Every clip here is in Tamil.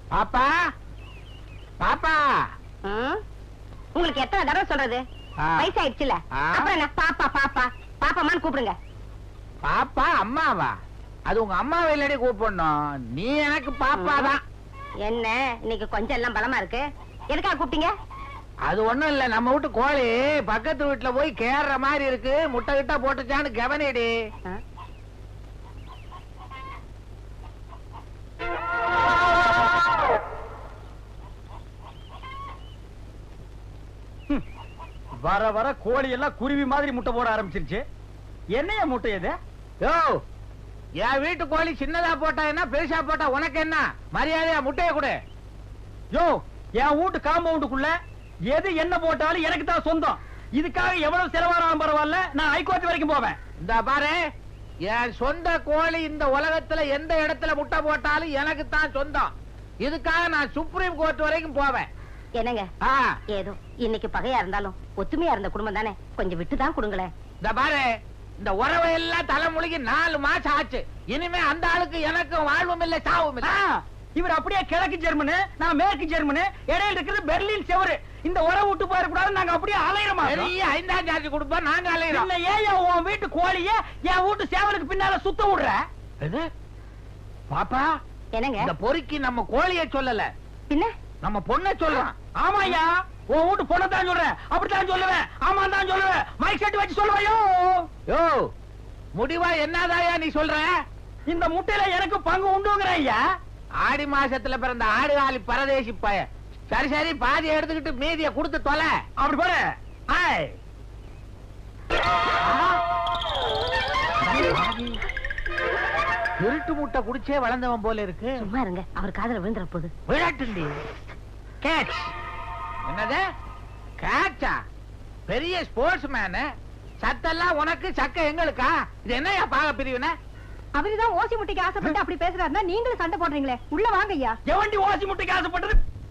பாப்பா பாப்பா ம்? உங்களுக்கு எத்தனை தடவை சொல்றது ஆ. வயசாயிடுச்சுல ஆ. அப்புறம் என்ன பாப்பா பாப்பா பாப்பாமான்னு கூப்பிடுங்க பாப்பா அம்மாவா அது உங்க அம்மாவை இல்லடி கூப்பிடணும் நீ எனக்கு பாப்பா தான் என்ன இன்னைக்கு கொஞ்சம் எல்லாம் பலமா இருக்கு எதுக்காக கூப்பிட்டீங்க அது ஒண்ணும் இல்ல நம்ம வீட்டு கோழி பக்கத்து வீட்டுல போய் கேறுற மாதிரி இருக்கு முட்டை கிட்ட போட்டுச்சான்னு கவனிடி ஆ? வர வர கோழி எல்லாம் குருவி மாதிரி முட்டை போட ஆரம்பிச்சிருச்சு என்னைய முட்டை இது யோ என் வீட்டு கோழி சின்னதா போட்டா என்ன பெருசா போட்டா உனக்கு என்ன மரியாதையா முட்டைய கொடு யோ என் வீட்டு காம்பவுண்டுக்குள்ள எது என்ன போட்டாலும் எனக்கு தான் சொந்தம் இதுக்காக எவ்வளவு செலவானாலும் பரவாயில்ல நான் ஹைகோர்ட் வரைக்கும் போவேன் இந்த பாரு என் சொந்த கோழி இந்த உலகத்துல எந்த இடத்துல முட்டை போட்டாலும் எனக்கு தான் சொந்தம் இதுக்காக நான் சுப்ரீம் கோர்ட் வரைக்கும் போவேன் என்னங்க ஆ, ஏதோ இன்னைக்கு பகையா இருந்தாலும் ஒத்துமையா இருந்த குடும்பம் தானே கொஞ்சம் விட்டுதான் கொடுங்களேன் இந்த பாரு இந்த உறவை எல்லாம் தலைமுழுகி நாலு மாசம் ஆச்சு இனிமே அந்த ஆளுக்கு எனக்கும் வாழ்வும் இல்லை சாவும் இல்லை ஆ, இவர் அப்படியே கிழக்கு ஜெர்மனு நான் மேற்கு ஜெர்மனு இடையில இருக்கிறது பெர்லின் செவரு இந்த உறவு விட்டு போயிடக்கூடாது நாங்க அப்படியே அலையிறோமா பெரிய ஐந்தாம் ஜாதி குடும்பம் நாங்க அலையிறோம் இல்ல ஏன் உன் வீட்டு கோழிய என் வீட்டு சேவலுக்கு பின்னால சுத்த விடுற எது? பாப்பா என்னங்க இந்த பொறுக்கி நம்ம கோழிய சொல்லல பின்ன நம்ம பொண்ண சொல்றான் ஆமாய்யா உன் வீட்டு பொண்ணை தான் சொல்றேன் அப்படித்தான் சொல்லுவேன் ஆமா தான் சொல்லுவேன் மைக் செட் வச்சு சொல்லுவையோ யோ முடிவா என்னதாயா நீ சொல்ற இந்த முட்டையில எனக்கு பங்கு உண்டுங்கிற ஐயா ஆடி மாசத்துல பிறந்த ஆடுகாலி பரதேசி பய சரி சரி பாதி எடுத்துக்கிட்டு மீதிய கொடுத்து தொலை அப்படி பாரு ஆய் இருட்டு முட்டை குடிச்சே வளர்ந்தவன் போல இருக்கு சும்மா இருங்க அவர் காதுல விழுந்துற போகுது விளையாட்டுண்டி கேட்ச் என்னது கேட்சா பெரிய ஸ்போர்ட்ஸ் மேனு சத்தெல்லாம் உனக்கு சக்க எங்களுக்கா இது என்னையா பாக பிரிவின அவருதான் ஓசி முட்டைக்கு ஆசைப்பட்டு அப்படி பேசுறாருன்னா நீங்களும் சண்டை போடுறீங்களே உள்ள வாங்க ஐயா எவண்டி ஓசி முட்டைக்கு ஆசைப்பட்டது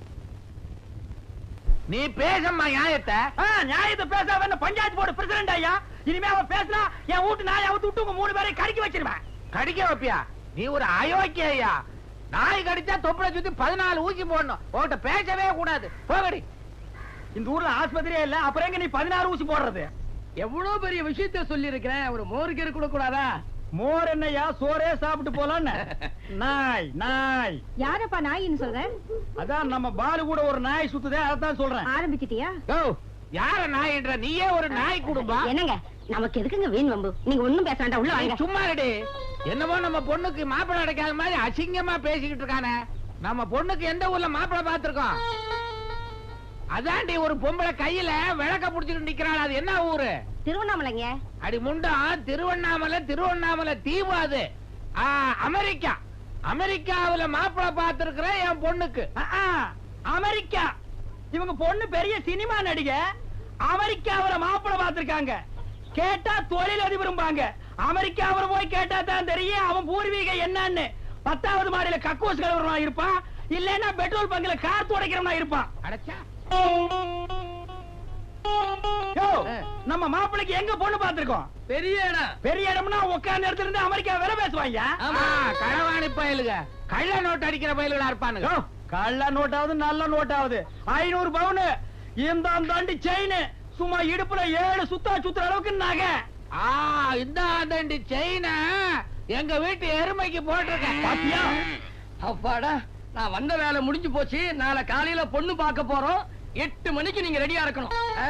நீ பேசம்மா நியாயத்தை ஆ, நியாயத்தை பேசாம என்ன பஞ்சாயத்து போர்டு பிரசிடண்ட் ஐயா இனிமே அவன் பேசினா என் வீட்டு நாயை அவுத்து விட்டு உங்க மூணு பேரையும் கடிக்க வச்சிருவேன் கடிக்க வைப்பியா நீ ஒரு அயோக்கிய ஐயா நாய் கடிச்சா தொப்புளை சுத்தி பதினாலு ஊசி போடணும் உன்கிட்ட பேசவே கூடாது போகடி இந்த ஊர்ல ஆஸ்பத்திரியே இல்ல அப்புறம் எங்க நீ பதினாறு ஊசி போடுறது எவ்வளவு பெரிய விஷயத்த சொல்லி இருக்கிறேன் ஒரு மோருக்கு கூட கூடாதா மோர் என்னையா சோறே சாப்பிட்டு போலான்னு நாய் நாய் யாரப்பா நாயின்னு சொல்ற அதான் நம்ம பாலு கூட ஒரு நாய் சுத்துதே அதான் சொல்றேன் ஆரம்பிச்சிட்டியா யோ யார நாய்ன்ற நீயே ஒரு நாய் குடும்பம் என்னங்க நமக்கு எதுக்குங்க வீண் வம்பு நீங்க ஒண்ணும் பேச வேண்டாம் உள்ள நீ வாங்க சும்மா இருடி என்னமோ நம்ம பொண்ணுக்கு மாப்பிள்ளை கிடைக்காத மாதிரி அசிங்கமா பேசிக்கிட்டு இருக்கானே நம்ம பொண்ணுக்கு எந்த ஊர்ல மாப்பிள்ளை பார்த்திருக்கோம் அதாண்டி ஒரு பொம்பளை கையில விளக்க புடிச்சிட்டு நிக்கிறாள் அது என்ன ஊரு திருவண்ணாமலைங்க அடி முண்டம் திருவண்ணாமலை திருவண்ணாமலை தீவு அது ஆ, அமெரிக்கா அமெரிக்காவுல மாப்பிள்ளை பார்த்திருக்கிற என் பொண்ணுக்கு ஆ, ஆ, அமெரிக்கா இவங்க பொண்ணு பெரிய சினிமா நடிகை அமெரிக்காவுல மாப்பிள்ளை பார்த்திருக்காங்க கேட்டா தொழில் அதிபரும்பாங்க அமெரிக்காவுல போய் கேட்டா தான் தெரியும் அவன் பூர்வீகம் என்னன்னு பத்தாவது மாடியில கக்கூஸ் கலவரமா இருப்பான் இல்லன்னா பெட்ரோல் பங்க்ல கார் துடைக்கிறவனா இருப்பான் அடைச்சா யோ, நம்ம மாப்பிள்ளைக்கு எங்க பொண்ணு பார்த்திருக்கோம் பெரிய இடம் பெரிய இடம்னா உட்கார்ந்த இடத்துல இருந்து அமெரிக்கா வேலை பேசுவாங்க ஆமா களவாணி பயலுக கள்ள நோட்டு அடிக்கிற பயலுகளா இருப்பானுங்க யோ, கள்ள நோட்டாவது நல்ல நோட்டாவது ஐநூறு பவுனு இந்த தாண்டி செயின் சும்மா இடுப்புல ஏழு சுத்தா சுத்துற அளவுக்கு நகை ஆ இந்த ஆண்டண்டி செயின எங்க வீட்டு எருமைக்கு போட்டிருக்கேன் பாத்தியா அப்பாடா நான் வந்த வேலை முடிஞ்சு போச்சு நாளை காலையில பொண்ணு பார்க்க போறோம் எட்டு மணிக்கு நீங்க ரெடியா இருக்கணும் ஆ?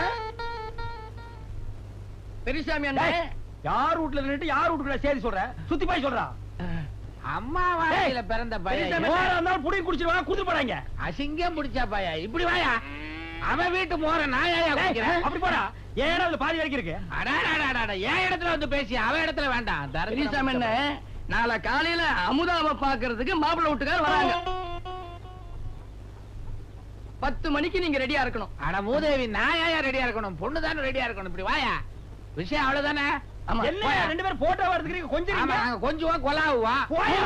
பெரியசாமி அண்ணே டேய், யார் வீட்ல நின்னுட்டு யார் வீட்டுக்குள்ள சேதி சொல்ற சுத்தி போய் சொல்றா அம்மா வாழையில பிறந்த பையன் ஓரா இருந்தாலும் புடி குடிச்சிருவாங்க குடுத்து போறாங்க அசிங்கம் பிடிச்சா பையா இப்படி வாயா அவன் வீட்டு போற நாயா குடிக்கிறேன் அப்படி போடா ஏன் அதுல பாதி வரைக்கும் இருக்கு அடாடாடாடா, என் இடத்துல வந்து பேசி அவன் இடத்துல வேண்டாம் தரித்திரம் பெரியசாமி அண்ணே நாளை காலையில அமுதாவை பாக்குறதுக்கு மாப்பிள்ளை வீட்டுக்கார் வராங்க பத்து மணிக்கு நீங்க ரெடியா இருக்கணும் அட மூதேவி நான் ஏன் ரெடியா இருக்கணும் பொண்ணு தானே ரெடியா இருக்கணும் இப்படி வாயா விஷயம் அவ்வளவுதானே ஆமா என்ன போயா. ரெண்டு பேரும் போட்டோ எடுத்துக்கிறீங்க கொஞ்சம் ஆமா இருங்க. நாங்க கொஞ்சம் கொலாவுவா போயா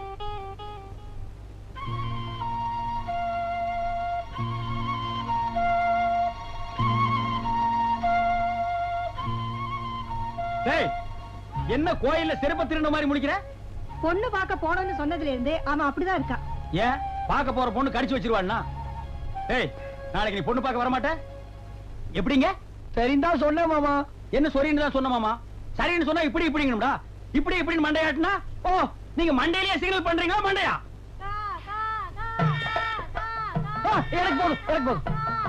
டேய் என்ன கோயில்ல செருப்ப திருண்ட மாதிரி முடிக்கிற பொண்ணு பார்க்க போனோம்னு சொன்னதுல இருந்து அவன் அப்படிதான் இருக்கான் ஏன் பார்க்க போற பொண்ணு கடிச்சு வச்சிருவான்னா ஏய் நாளைக்கு நீ பொண்ணு பார்க்க வர மாட்ட எப்படிங்க சரின்னு தான் சொன்னேன் மாமா என்ன சொரின்னு தான் சொன்ன மாமா சரின்னு சொன்னா இப்படி இப்படிங்கணும்டா இப்படி இப்படின்னு மண்டையாட்டுனா ஓ நீங்க மண்டையிலேயே சிக்னல் பண்றீங்களா மண்டையா ஆ, எனக்கு போதும் எனக்கு போதும்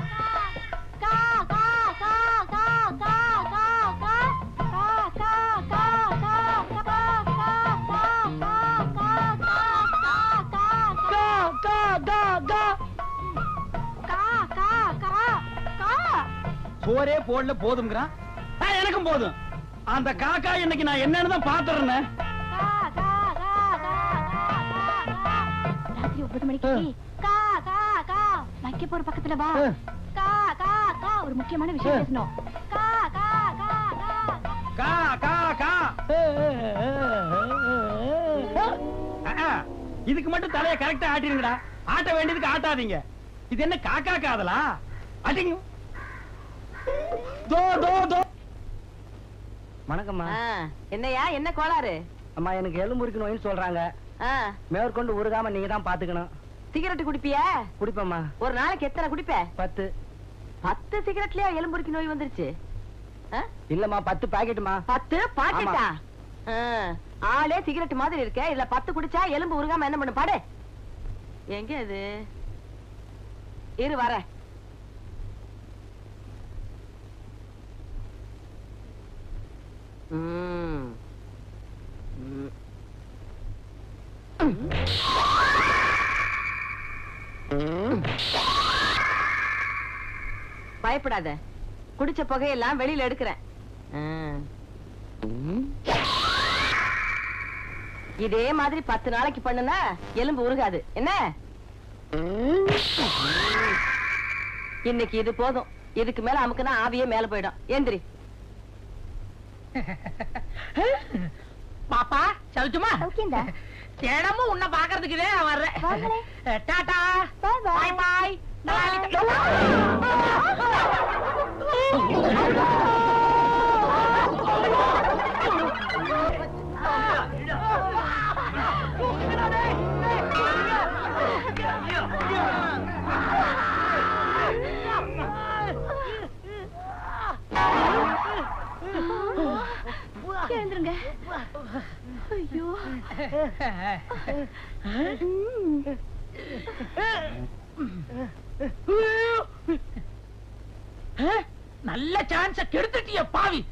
கா கா கா கா சோரே போடல போதும்ங்கிறான் ஆ, எனக்கும் போதும் அந்த காக்கா இன்னைக்கு நான் என்னன்னு தான் பாத்துறேன் ராத்திரி ஒன்பது மணிக்கு கா கா கா வைக்க போற பக்கத்துல வா ஆ. கா கா கா ஒரு முக்கியமான விஷயம் ஆ. பேசணும் கா கா கா கா கா கா கா ஆ, ஆ. இதுக்கு மட்டும் தலைய கரெக்டா ஆட்டிருங்கடா ஆட்ட வேண்டியதுக்கு ஆட்டாதீங்க இது என்ன காக்கா காதலா அடிங்க தோ தோ தோ வணக்கம்மா என்னையா என்ன கோளாறு அம்மா எனக்கு எலும்பு இருக்கு நோயின்னு சொல்றாங்க ஆ, மேற்கொண்டு உருகாம நீங்க தான் பாத்துக்கணும் சிகரெட் குடிப்பியா குடிப்பம்மா ஒரு நாளைக்கு எத்தனை குடிப்ப பத்து பத்து சிகரெட்லயா எலும்புருக்கி நோய் வந்துருச்சு ஆ? இல்லம்மா பத்து பாக்கெட்டுமா பத்து பாக்கெட்டா ஆ, ஆளே சிகரெட் மாதிரி இருக்க இல்ல பத்து குடிச்சா எலும்பு உருகாம என்ன பண்ணு பாடு எங்க இது இரு வர பயப்படாத குடிச்ச புகையெல்லாம் வெளியில எடுக்கிறேன் ஆ. இதே மாதிரி பத்து நாளைக்கு பண்ணுனா எலும்பு உருகாது என்ன இன்னைக்கு இது போதும் இதுக்கு மேல அமுக்குனா ஆவியே மேல போயிடும் எந்திரி பாப்பா சவிச்சுமா சௌக்கியம்டா தினமும் உன்னை பாக்குறதுக்கு வர்றேன் வாங்களே. Tata Bye bye. பாய் பாய் எழுந்துருங்க ஐயோ நல்ல சான்ஸ கெடுத்துட்டிய பாவி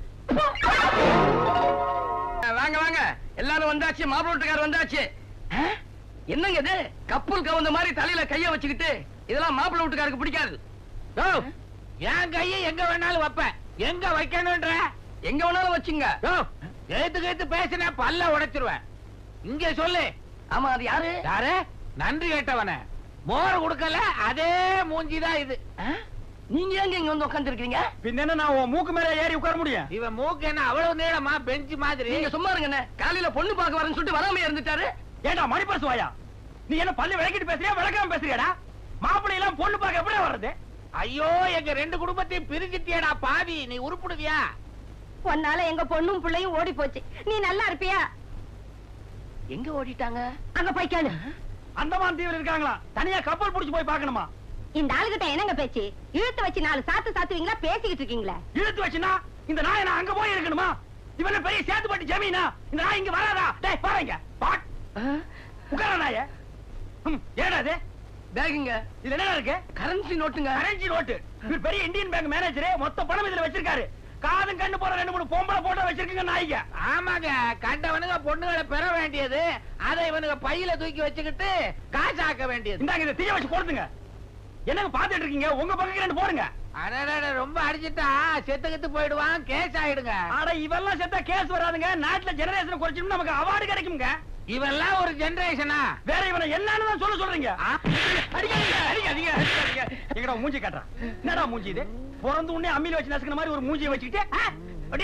வாங்க வாங்க எல்லாரும் வந்தாச்சு மாப்பிள்ளை வீட்டுக்காரர் வந்தாச்சு ஆ? என்னங்க இது கப்பல் கவுந்த மாதிரி தலையில கைய வச்சுக்கிட்டு இதெல்லாம் மாப்பிள்ளை வீட்டுக்காருக்கு பிடிக்காது யோ, என் கையை எங்க வேணாலும் வைப்பேன் எங்க வைக்கணும்ன்ற எங்க வேணாலும் வச்சுங்க யோ, ஏத்து கேத்து பேசின பல்ல உடைச்சிருவேன் இங்க சொல்லு ஆமா அது யாரு யாரு நன்றி கேட்டவன மோர் கொடுக்கல அதே மூஞ்சிதான் இது ஆ? நீங்க ஏங்க இங்க வந்து உட்கார்ந்து இருக்கீங்க பின்ன என்ன நான் உன் மூக்கு மேல ஏறி உட்கார முடியும் இவன் மூக்கு என்ன அவ்வளவு நீளமா பெஞ்சு மாதிரி நீங்க சும்மா இருங்க காலையில பொண்ணு பார்க்க வரேன்னு சொல்லிட்டு வராம இருந்துட்டாரு ஏண்டா மணிப்பரசு வாயா நீ என்ன பல்லு விளக்கிட்டு பேசுறியா விளக்காம பேசுறியாடா மாப்பிள்ளை எல்லாம் பொண்ணு பார்க்க எப்படி வர்றது ஐயோ எங்க ரெண்டு குடும்பத்தையும் பிரிஞ்சிட்டியடா பாவி நீ உருப்பிடுவியா உன்னால எங்க பொண்ணும் பிள்ளையும் ஓடி போச்சு நீ நல்லா இருப்பியா எங்க ஓடிட்டாங்க அங்க போய் கேளு அந்தமான் தீவில் இருக்காங்களா தனியா கப்பல் புடிச்சு போய் பார்க்கணுமா இந்த ஆளுகிட்ட என்னங்க பேச்சு இழுத்து வச்சு நாலு சாத்து சாத்துவீங்களா பேசிக்கிட்டு இருக்கீங்களா இழுத்து வச்சுனா இந்த நாயை நான் அங்க போய் இருக்கணுமா இவன பெரிய சேத்து பட்டி ஜமீனா இந்த நாய் இங்க வராதா டேய் பாருங்க பாட் உட்கார நாய ம், ஏடா இது பேகுங்க இதுல என்ன இருக்கு கரன்சி நோட்டுங்க கரன்சி நோட்டு இவர் பெரிய இந்தியன் பேங்க் மேனேஜர் மொத்த பணம் இதுல வச்சிருக்காரு காதும் கண்ணு போற ரெண்டு மூணு பொம்பளை போட்டோ வச்சிருக்கீங்க நாய்ங்க ஆமாங்க கண்டவனுங்க பொண்ணுகளை பெற வேண்டியது அதை இவனுங்க பையில தூக்கி வச்சுக்கிட்டு காசாக்க வேண்டியது இந்தாங்க இதை தீய வச்சு கொடுத்துங்க என்னங்க பாத்துட்டு இருக்கீங்க உங்க பக்கம் ரெண்டு போடுங்க அடடட, ரொம்ப அடிச்சிட்டா செத்து கித்து போயிடுவான் கேஸ் ஆயிடுங்க ஆட இவெல்லாம் செத்தா கேஸ் வராதுங்க நாட்டுல ஜெனரேஷன் குறைச்சிட்டு நமக்கு அவார்டு கிடைக்குங்க இவெல்லாம் ஒரு ஜெனரேஷனா வேற இவனை என்னன்னு தான் சொல்ல சொல்றீங்க ஆ? அடிக்காதீங்க அடிக்காதீங்க அடிக்காதீங்க எங்கடா மூஞ்சி காட்டுறான் என்னடா மூஞ்சி இது பிறந்து உடனே அம்மியில வச்சு நசுக்கிற மாதிரி ஒரு மூஞ்சியை வச்சுக்கிட்டு ஆ, அடி.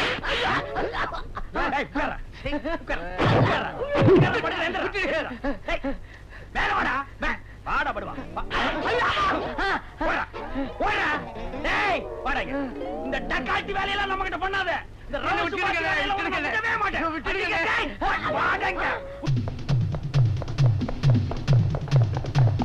டேய், உட்கார்றா. உட்கார்றா. உட்கார்றா. உட்கார்றா, படுடா, எந்திரா. டேய், மேல வாடா மே- வாடா படுவா வா. ஐயா! ஓடுறா. ஓடுறா. டேய், வாடா இங்க. இந்த டக்காட்டி வேலையெல்லாம் நம்ம கிட்ட பண்ணாத இந்த ரவுஸ் விட்டுடுங்க, பாக்கி வேலையெல்லாம் உனக்கு விட்டுடுங்க. விடவே மாட்டேன். விட்டுடுங்க. டேய், வா- வாடா இங்க.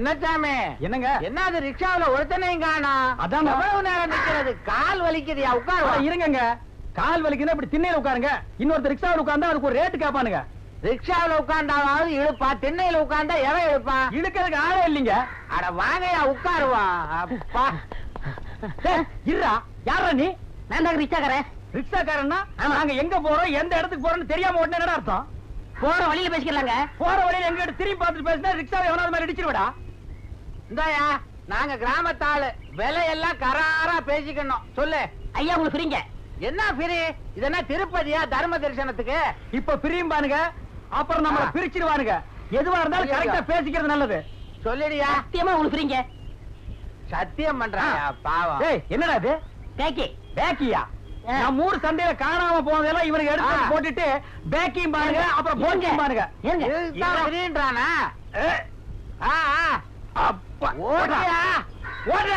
சின்னச்சாமி என்னங்க என்ன அது ரிக்ஷாவுல ஒருத்தனையும் காணோம் அதாங்க. எவ்வளவு நேரம் நிக்கிறது கால் வலிக்குதுயா அட, உட்காரு இருங்கங்க கால் வலிக்குன்னா இப்படி திண்ணையில உட்காருங்க இன்னொருத்தர் ரிக்ஷாவில் உட்கார்ந்தா அதுக்கு ஒரு ரேட் கேட்பானுங்க ரிக்ஷாவுல உட்கார்ந்தாவது இழுப்பா திண்ணையில உட்கார்ந்தா எவன் இழுப்பான் இழுக்கிறதுக்கு ஆளே இல்லைங்க அட வாங்கயா உட்காருவா அப்பா டேய், இருடா யாரா நீ நான் தான் ரிச்சாக்காரன் ரிக்ஷாக்காரன்னா நாங்க எங்க போறோம் எந்த இடத்துக்கு போறோம்னு தெரியாம உடனே என்னடா அர்த்தம் போற வழியில பேசிக்கலாங்க போற வழியில எங்க கிட்ட திரும்பி பார்த்துட்டு பேசினா ரிக்ஷாவை எவனாவது மாதிரி அடிச்சிருவடா இந்தாயா நாங்க கிராமத்தாளு விலையெல்லாம் கராரா பேசிக்கணும் சொல்லு ஐயா உங்களுக்கு ஃப்ரீங்க என்ன பிரி இதென்ன திருப்பதியா தர்ம தரிசனத்துக்கு இப்ப பிரியும்பானுங்க அப்புறம் நம்மள ஆ. பிரிச்சிருவானுங்க எதுவா இருந்தாலும் ஐயா. கரெக்டா பேசிக்கிறது நல்லது சொல்லிடியா சத்தியமா உங்களுக்கு ஃப்ரீங்க சத்தியம் பண்றாயா பாவம் டேய் என்னடா இது பேக்கி பேக்கியா ஆ. நம்ம ஊர் சந்தையில காணாம போனதெல்லாம் இவனுக்கு எடுத்து ஆ. போட்டுட்டு பேக்கியும் பாருங்க அப்புறம் இருங்க. போக்கியும் பாருங்க ஏங்க இதுதான் இருடா. பிரின்றானா ஏ, ஆ, ஆ. அப்பா ஓடுறியா ஓடுறா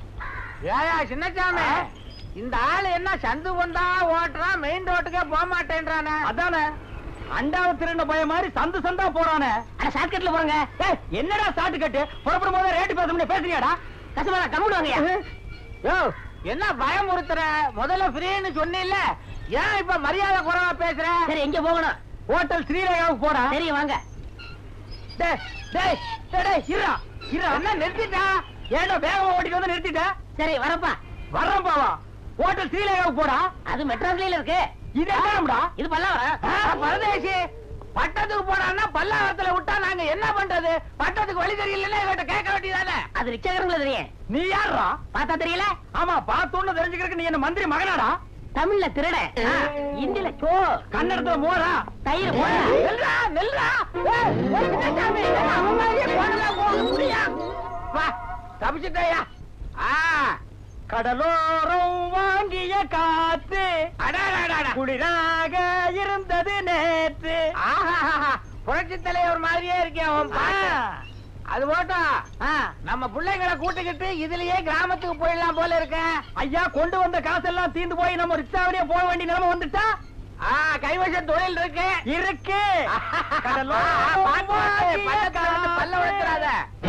ஏயா சின்னச்சாமி இந்த ஆளு என்ன சந்து கொண்டா ஓட்டுறான் மெயின் ரோட்டுக்கே போக மாட்டேன்றானே அதானே அண்டாவ திருண்ட பய மாதிரி சந்து சந்தா போறானே அட ஷார்ட்கட்ல போறங்க ஏய், என்னடா சாட்டு கட்டு புறப்படும் போது ரேட்டு பேச முடியும் பேசுறியாடா கசமா கம்முடு வாங்கயா யோ என்ன பயமுறுத்துற முதல்ல ஃப்ரீன்னு சொன்னில்ல ஏன் இப்ப மரியாதை குறைவா பேசுற சரி எங்க போகணும் ஹோட்டல் ஸ்ரீரேகாவுக்கு போறா சரி வாங்க டேய் டேய் டேய், டேய் இருடா இருடா என்ன நிறுத்திட்டா ஏன்டா வேகமா ஓட்டிட்டு வந்து நிறுத்திட்ட சரி வரப்பா வர்றேன் பாவா ஹோட்டல் ஸ்ரீரேகாவுக்கு போடா அது மெட்ராஸ்ல இருக்கு இது என்னடா இது பல்லாவரம் ஆ, பரதேசி பட்டத்துக்கு போனான்னா பல்லாவரத்துல விட்டா நாங்க என்ன பண்றது பட்டத்துக்கு வழி தெரியலன்னா இவட்ட கேட்க வேண்டியதானே அது ரிச்சாக்காரங்கள தெரியும் நீ யாருடா பார்த்தா தெரியல ஆமா பார்த்தோன்னு தெரிஞ்சுக்கிறதுக்கு நீ என்ன மந்திரி மகனாடா தமிழ்ல திருட இந்தியில சோ கன்னடத்துல மோரா தயிர் போடா நில்றா நில்றா ஏய், ஏய், சின்னசாமி, என்ன அவன் மாதிரியே போனதா போக முடியா வா தப்பிச்சுட்டயா ஆ கடலோரம் வாங்கிய காத்து அடாடாடாடா குளிராக இருந்தது நேற்று ஆஹாஹாஹா. புரட்சி தலைவர் மாதிரியே இருக்கே அவன் பாட்டு. ஆ. அது போட்டோம் ஆ, நம்ம பிள்ளைங்களை கூட்டிக்கிட்டு இதுலயே கிராமத்துக்கு போயிடலாம் போல இருக்க ஐயா கொண்டு வந்த காசெல்லாம் தீந்து போய் நம்ம ரிக்ஷாவிலேயே போக வேண்டிய நிலைமை வந்துட்டா ஆ, கைவச தொழில் இருக்கு இருக்கு ஆ, பாத்து பாத்து, பள்ளத்துல வந்து பல்ல வளர்த்துறாத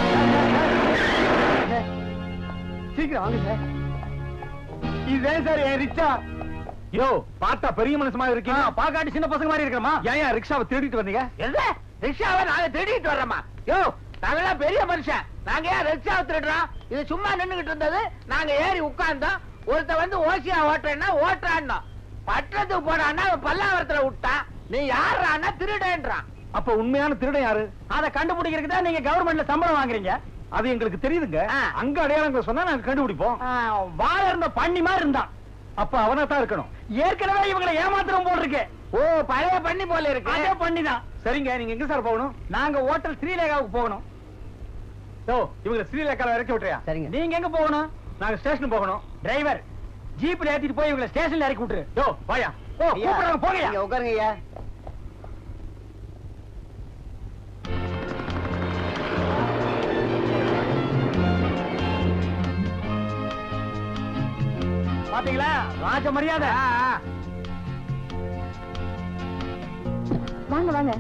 சீக்கிரம் வாங்க சார் இதுதான் சார் என் ரிக்ஷா யோ பார்த்தா பெரிய மனுஷன் மாதிரி இருக்கீங்க பாக்காட்டி சின்ன பசங்க மாதிரி இருக்கிறமா ஏன் ரிக்ஷாவை தேடிட்டு வந்தீங்க எந்த ரிக்ஷாவை நாங்க திருடிட்டு வர்றோமா யோ நாங்கெல்லாம் பெரிய மனுஷன் நாங்க ஏன் ரிக்ஷாவை திருடுறோம் இது சும்மா நின்னுகிட்டு இருந்தது நாங்க ஏறி உட்கார்ந்தோம் ஒருத்த வந்து ஓசியா ஓட்டுறேன்னா ஓட்டுறான்னோம் பட்டத்துக்கு போறான்னா அவன் பல்லாவரத்துல விட்டான் நீ யாருறான்னா திருடேன்றான் அப்ப உண்மையான திருடன் யாரு அத கண்டுபிடிக்கிறதுக்கு தான் நீங்க கவர்மெண்ட்ல சம்பளம் வாங்குறீங்க அது எங்களுக்கு தெரியுதுங்க ஆ. அங்க அடையாளங்களை சொன்னா நாங்க கண்டுபிடிப்போம் வாழ இருந்த பண்ணி மாதிரி இருந்தான் அப்ப அவனா தான் இருக்கணும் ஏற்கனவே இவங்களை ஏமாத்திரம் போல் இருக்கு ஓ பழைய பண்ணி போல இருக்கு அதே பண்ணிதான் சரிங்க நீங்க எங்க சார் போகணும் நாங்க ஹோட்டல் ஸ்ரீலேகாவுக்கு போகணும் ஓ இவங்க ஸ்ரீலேகால இறக்கி விட்டுறியா சரிங்க. நீங்க எங்க போகணும் நாங்க ஸ்டேஷன் போகணும் டிரைவர் ஜீப்ல ஏத்திட்டு போய் இவங்களை ஸ்டேஷன்ல இறக்கி விட்டுரு யோ வாயா ஓ கூப்பிடுறாங்க போங்கயா உட்காருங்க ஐயா பாத்தீங்களா ராஜ மரியாதை வாங்க வாங்க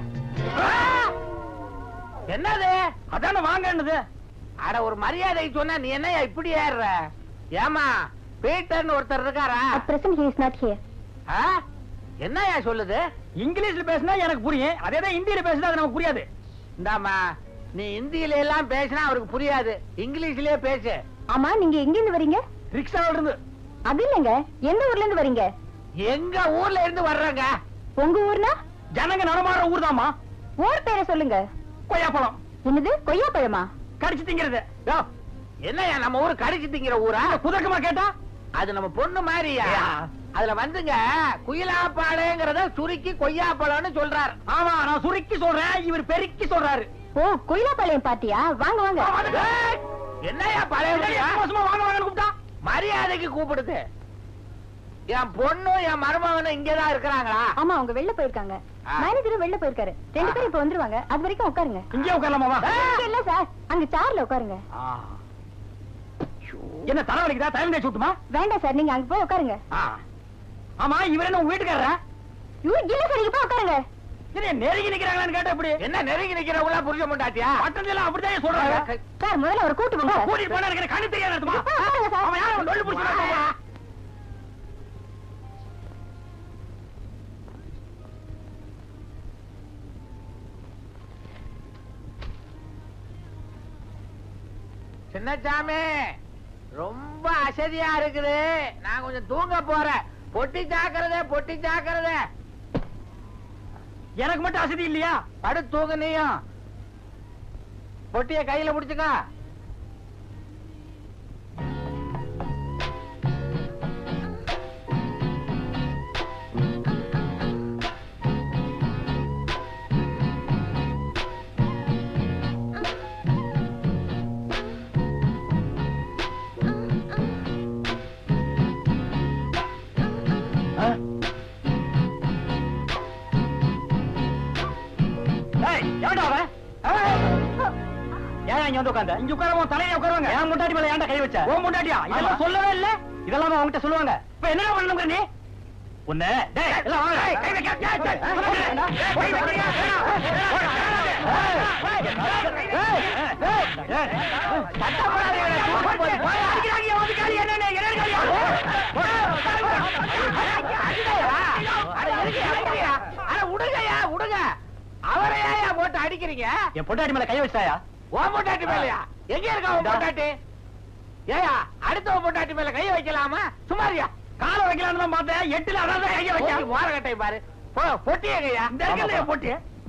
என்னது அதான வாங்கன்னது அட ஒரு மரியாதை சொன்னா நீ என்னய்யா இப்படி ஏறுற ஏமா பீட்டர்னு ஒருத்தர் இருக்காரா At present he is not here. ஆ? என்னய்யா சொல்லுது இங்கிலீஷ்ல பேசினா எனக்கு புரியும் அதே தான் ஹிந்தியில பேசினா அது நமக்கு புரியாது இந்தாமா நீ இந்தியில எல்லாம் பேசினா அவருக்கு புரியாது இங்கிலீஷ்லயே பேசு ஆமா நீங்க எங்க இருந்து வரீங்க ரிக்ஷாவில இருந்து அது இல்லைங்க எந்த ஊர்ல இருந்து வரீங்க எங்க ஊர்ல இருந்து வர்றங்க உங்க ஊர்னா ஜனங்க நடமாடுற ஊர் தாமா ஊர் பேரை சொல்லுங்க கொய்யாப்பழம் என்னது கொய்யா பழமா கடிச்சு திங்கிறது யோ, என்னய்யா நம்ம ஊரு கடிச்சு திங்கிற ஊரா குதக்கமா கேட்டா அது நம்ம பொண்ணு மாதிரியா ஐயா. அதுல வந்துங்க குயிலாப்பாளையங்கிறத சுருக்கி கொய்யாப்பழம்னு சொல்றாரு ஆமா நான் சுருக்கி சொல்றேன் இவர் பெருக்கி சொல்றாரு ஓ கொய்யாப்பாளையம் பாட்டியா வாங்க வாங்க ஏய், என்னய்யா பழைய ஊரையா? சும்மா வாங்க வாங்கன்னு கூப்பிட்டா மரியாதைக்கு கூப்பிடுது என் பொண்ணும் என் மருமகனும் இங்கதான் இருக்கிறாங்களா ஆமா அவங்க வெளில போயிருக்காங்க ஆ. மேனேஜரும் வெளில போயிருக்காரு ரெண்டு பேரும் இப்ப வந்துருவாங்க அது வரைக்கும் உட்காருங்க இங்கே உட்காரலாமா இங்க இல்ல சார் அங்க சேர்ல உட்காருங்க என்ன தலைவலிக்குதா டைம் தேய்ச்சி விட்டுமா வேண்டாம் சார் நீங்க அங்க போய் உட்காருங்க ஆமா இவர் என்ன உங்க வீட்டுக்காரரா ஐயோ, இல்ல சார் இங்க போய் உட்காருங்க இது நெருங்கி நிக்கிறாங்களான்னு கேட்டா எப்படி என்ன நெருங்கி நிக்கிறவங்களா புரிஞ்ச மாட்டாட்டியா பட்டத்துல அப்படிதான் சொல்றாங்க சார் முதல்ல ஒரு கூட்டு போங்க கூட்டிட்டு போனா எனக்கு கண்ணு தெரியாது அர்த்தமா? ஆமாங்க சார். அவன் யாரும் நொல்லு புடிச்சு சின்னச்சாமி ரொம்ப அசதியா இருக்குது நான் கொஞ்சம் தூங்க போறேன் பொட்டி ஜாக்கிரதை பொட்டி ஜாக்கிரதை எனக்கு மட்டும் அசதி இல்லையா படு தூங்க நீயும் பொட்டிய கையில புடிச்சுக்க ஏய், எவன்டா அவன்? ஏய், ஏன் இங்க வந்து உட்கார்ந்த? இங்க உட்கார உன் தலையில உட்காருவாங்க. என் முண்டாட்டி மேல ஏன்டா கை வச்ச? உன் முண்டாட்டியா? இதெல்லாம் சொல்லவே இல்ல? இதெல்லாம் அவன்கிட்ட சொல்லுவாங்க. இப்ப என்னடா பண்ணணுங்கிற நீ? உன்னை, டேய், எல்லாம் வாங்க. கை வைக்க, ஏய், டேய், ஏய், கை வைக்கிறியா? சத்தம் போடாதீங்க, தூக்கு போய். போய், அடிக்கிறாங்க, எவன் அடிக்கிறாங்க, என்னன்னு, என்னன்னு கேளியா? அட, எதுக்கு அடிக்கிறீங்க? அட, விடுங்கய்யா, விடுங்க. அவரை ஏன்யா போட்டு அடிக்கிறீங்க என் பொண்டாட்டி மேல கை வச்சாயா உன் பொண்டாட்டி மேலயா எங்க இருக்கா உன் இந்தா. பொண்டாட்டி ஏயா அடுத்த உன் பொண்டாட்டி மேல கை வைக்கலாமா சுமாரியா காலை வைக்கலாம்னு தான் பார்த்தேன் எட்டுல அதான் கைய வைக்க மோரகட்டை பாரு போ, பொட்டியங்கய்யா இந்த இடத்துல போட்டு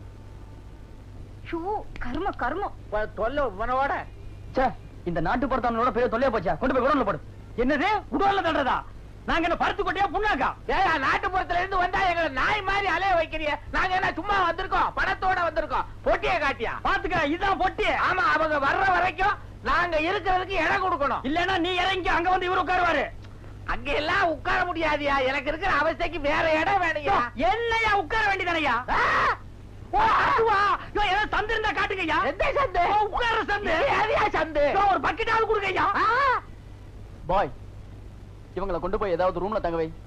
ஷூ கர்ம கர்மம் போ, தொல்லை உனவோட ச்சே, இந்த நாட்டு பொறுத்தவனோட பெரிய தொல்லையா போச்சா கொண்டு போய் குடோன்ல போடு என்னது குடோன்ல தள்ளுறதா நாங்க என்ன பருத்து கொட்டையா புண்ணாக்கா ஏயா நாட்டுப்புறத்துல இருந்து வந்தா எங்களை நாய் மாதிரி அலைய வைக்கிறிய நாங்க என்ன சும்மா வந்திருக்கோம் பணத்தோட வந்திருக்கோம் பொட்டிய காட்டியா பாத்துக்க இதான் பொட்டி ஆமா அவங்க வர்ற வரைக்கும் நாங்க இருக்கிறதுக்கு இடம் கொடுக்கணும் இல்லன்னா நீ இறங்கி அங்க வந்து இவரு உட்காருவாரு அங்க எல்லாம் உட்கார முடியாதியா எனக்கு இருக்கிற அவஸ்தைக்கு வேற இடம் வேணுயா என்னையா உட்கார வேண்டியதானையா ஆ! ஓ அதுவா யோ, ஏதோ சந்து இருந்தா காட்டுங்கய்யா எந்த சந்து ஓ, உட்கார்ற சந்து இது எதையா சந்து யோ, ஒரு பக்கெட்டாவது கொடுங்கய்யா ஆ! பாய் இவங்களை கொண்டு போய் ஏதாவது ரூம்ல தங்க why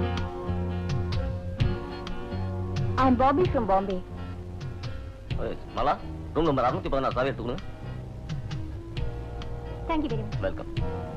I am Bobby from Bombay மலா ரூம் நம்பர் அறுநூத்தி பதினாறு சாவி எடுத்துக்கணும் தேங்க்யூ வெரி மச் வெல்கம்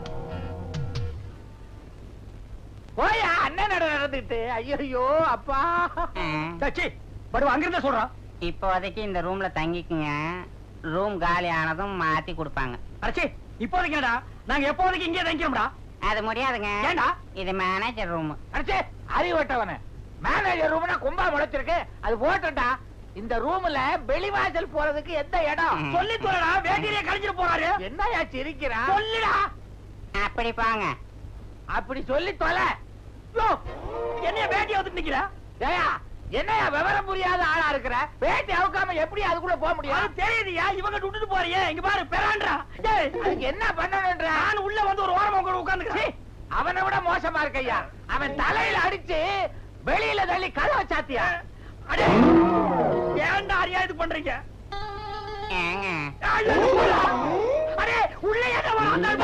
போயா அண்ணன் நட நடந்துட்டு ஐயோ அப்பா சச்சி படுவா அங்கிருந்தே சொல்றான் இப்போதைக்கு இந்த ரூம்ல தங்கிக்குங்க ரூம் காலி ஆனதும் மாத்தி கொடுப்பாங்க அடச்சி இப்போதைக்கு என்னடா நாங்க எப்போதைக்கு இங்கே தங்கிறோம்டா அது முடியாதுங்க ஏண்டா இது மேனேஜர் ரூம் அடிச்சே அறிவட்டவன மேனேஜர் ரூம்னா கும்பா முளைச்சிருக்கு அது போட்டுட்டா இந்த ரூம்ல வெளிவாசல் போறதுக்கு எந்த இடம் சொல்லி சொல்லடா வேட்டியிலே கழிச்சிட்டு போறாரு என்னயா சிரிக்கிறா சொல்லுடா அப்படி போங்க அப்படி சொல்லி தொலை யோ, என்னைய வேட்டியை வந்து நிக்கிற ஏயா என்னையா விவரம் புரியாத ஆளா இருக்கிற வேட்டி அவுக்காம எப்படி அதுக்குள்ள போக முடியும் அது தெரியுதுயா இவங்க விட்டுட்டு போறியே இங்க பாரு பெறான்றா ஏய், அதுக்கு என்ன பண்ணணும்ன்ற நான் உள்ள வந்து ஒரு ஓரமா உட்கார்ந்து உட்கார்ந்துக்கிறேன் அவனை விட மோசமா இருக்கையா அவன் தலையில அடிச்சு வெளியில தள்ளி கதவை சாத்தியா அடே ஏன்டா அறியா இது பண்றீங்க ஏங்க ஐயோ, போடா. அடே உள்ள என்ன வரான்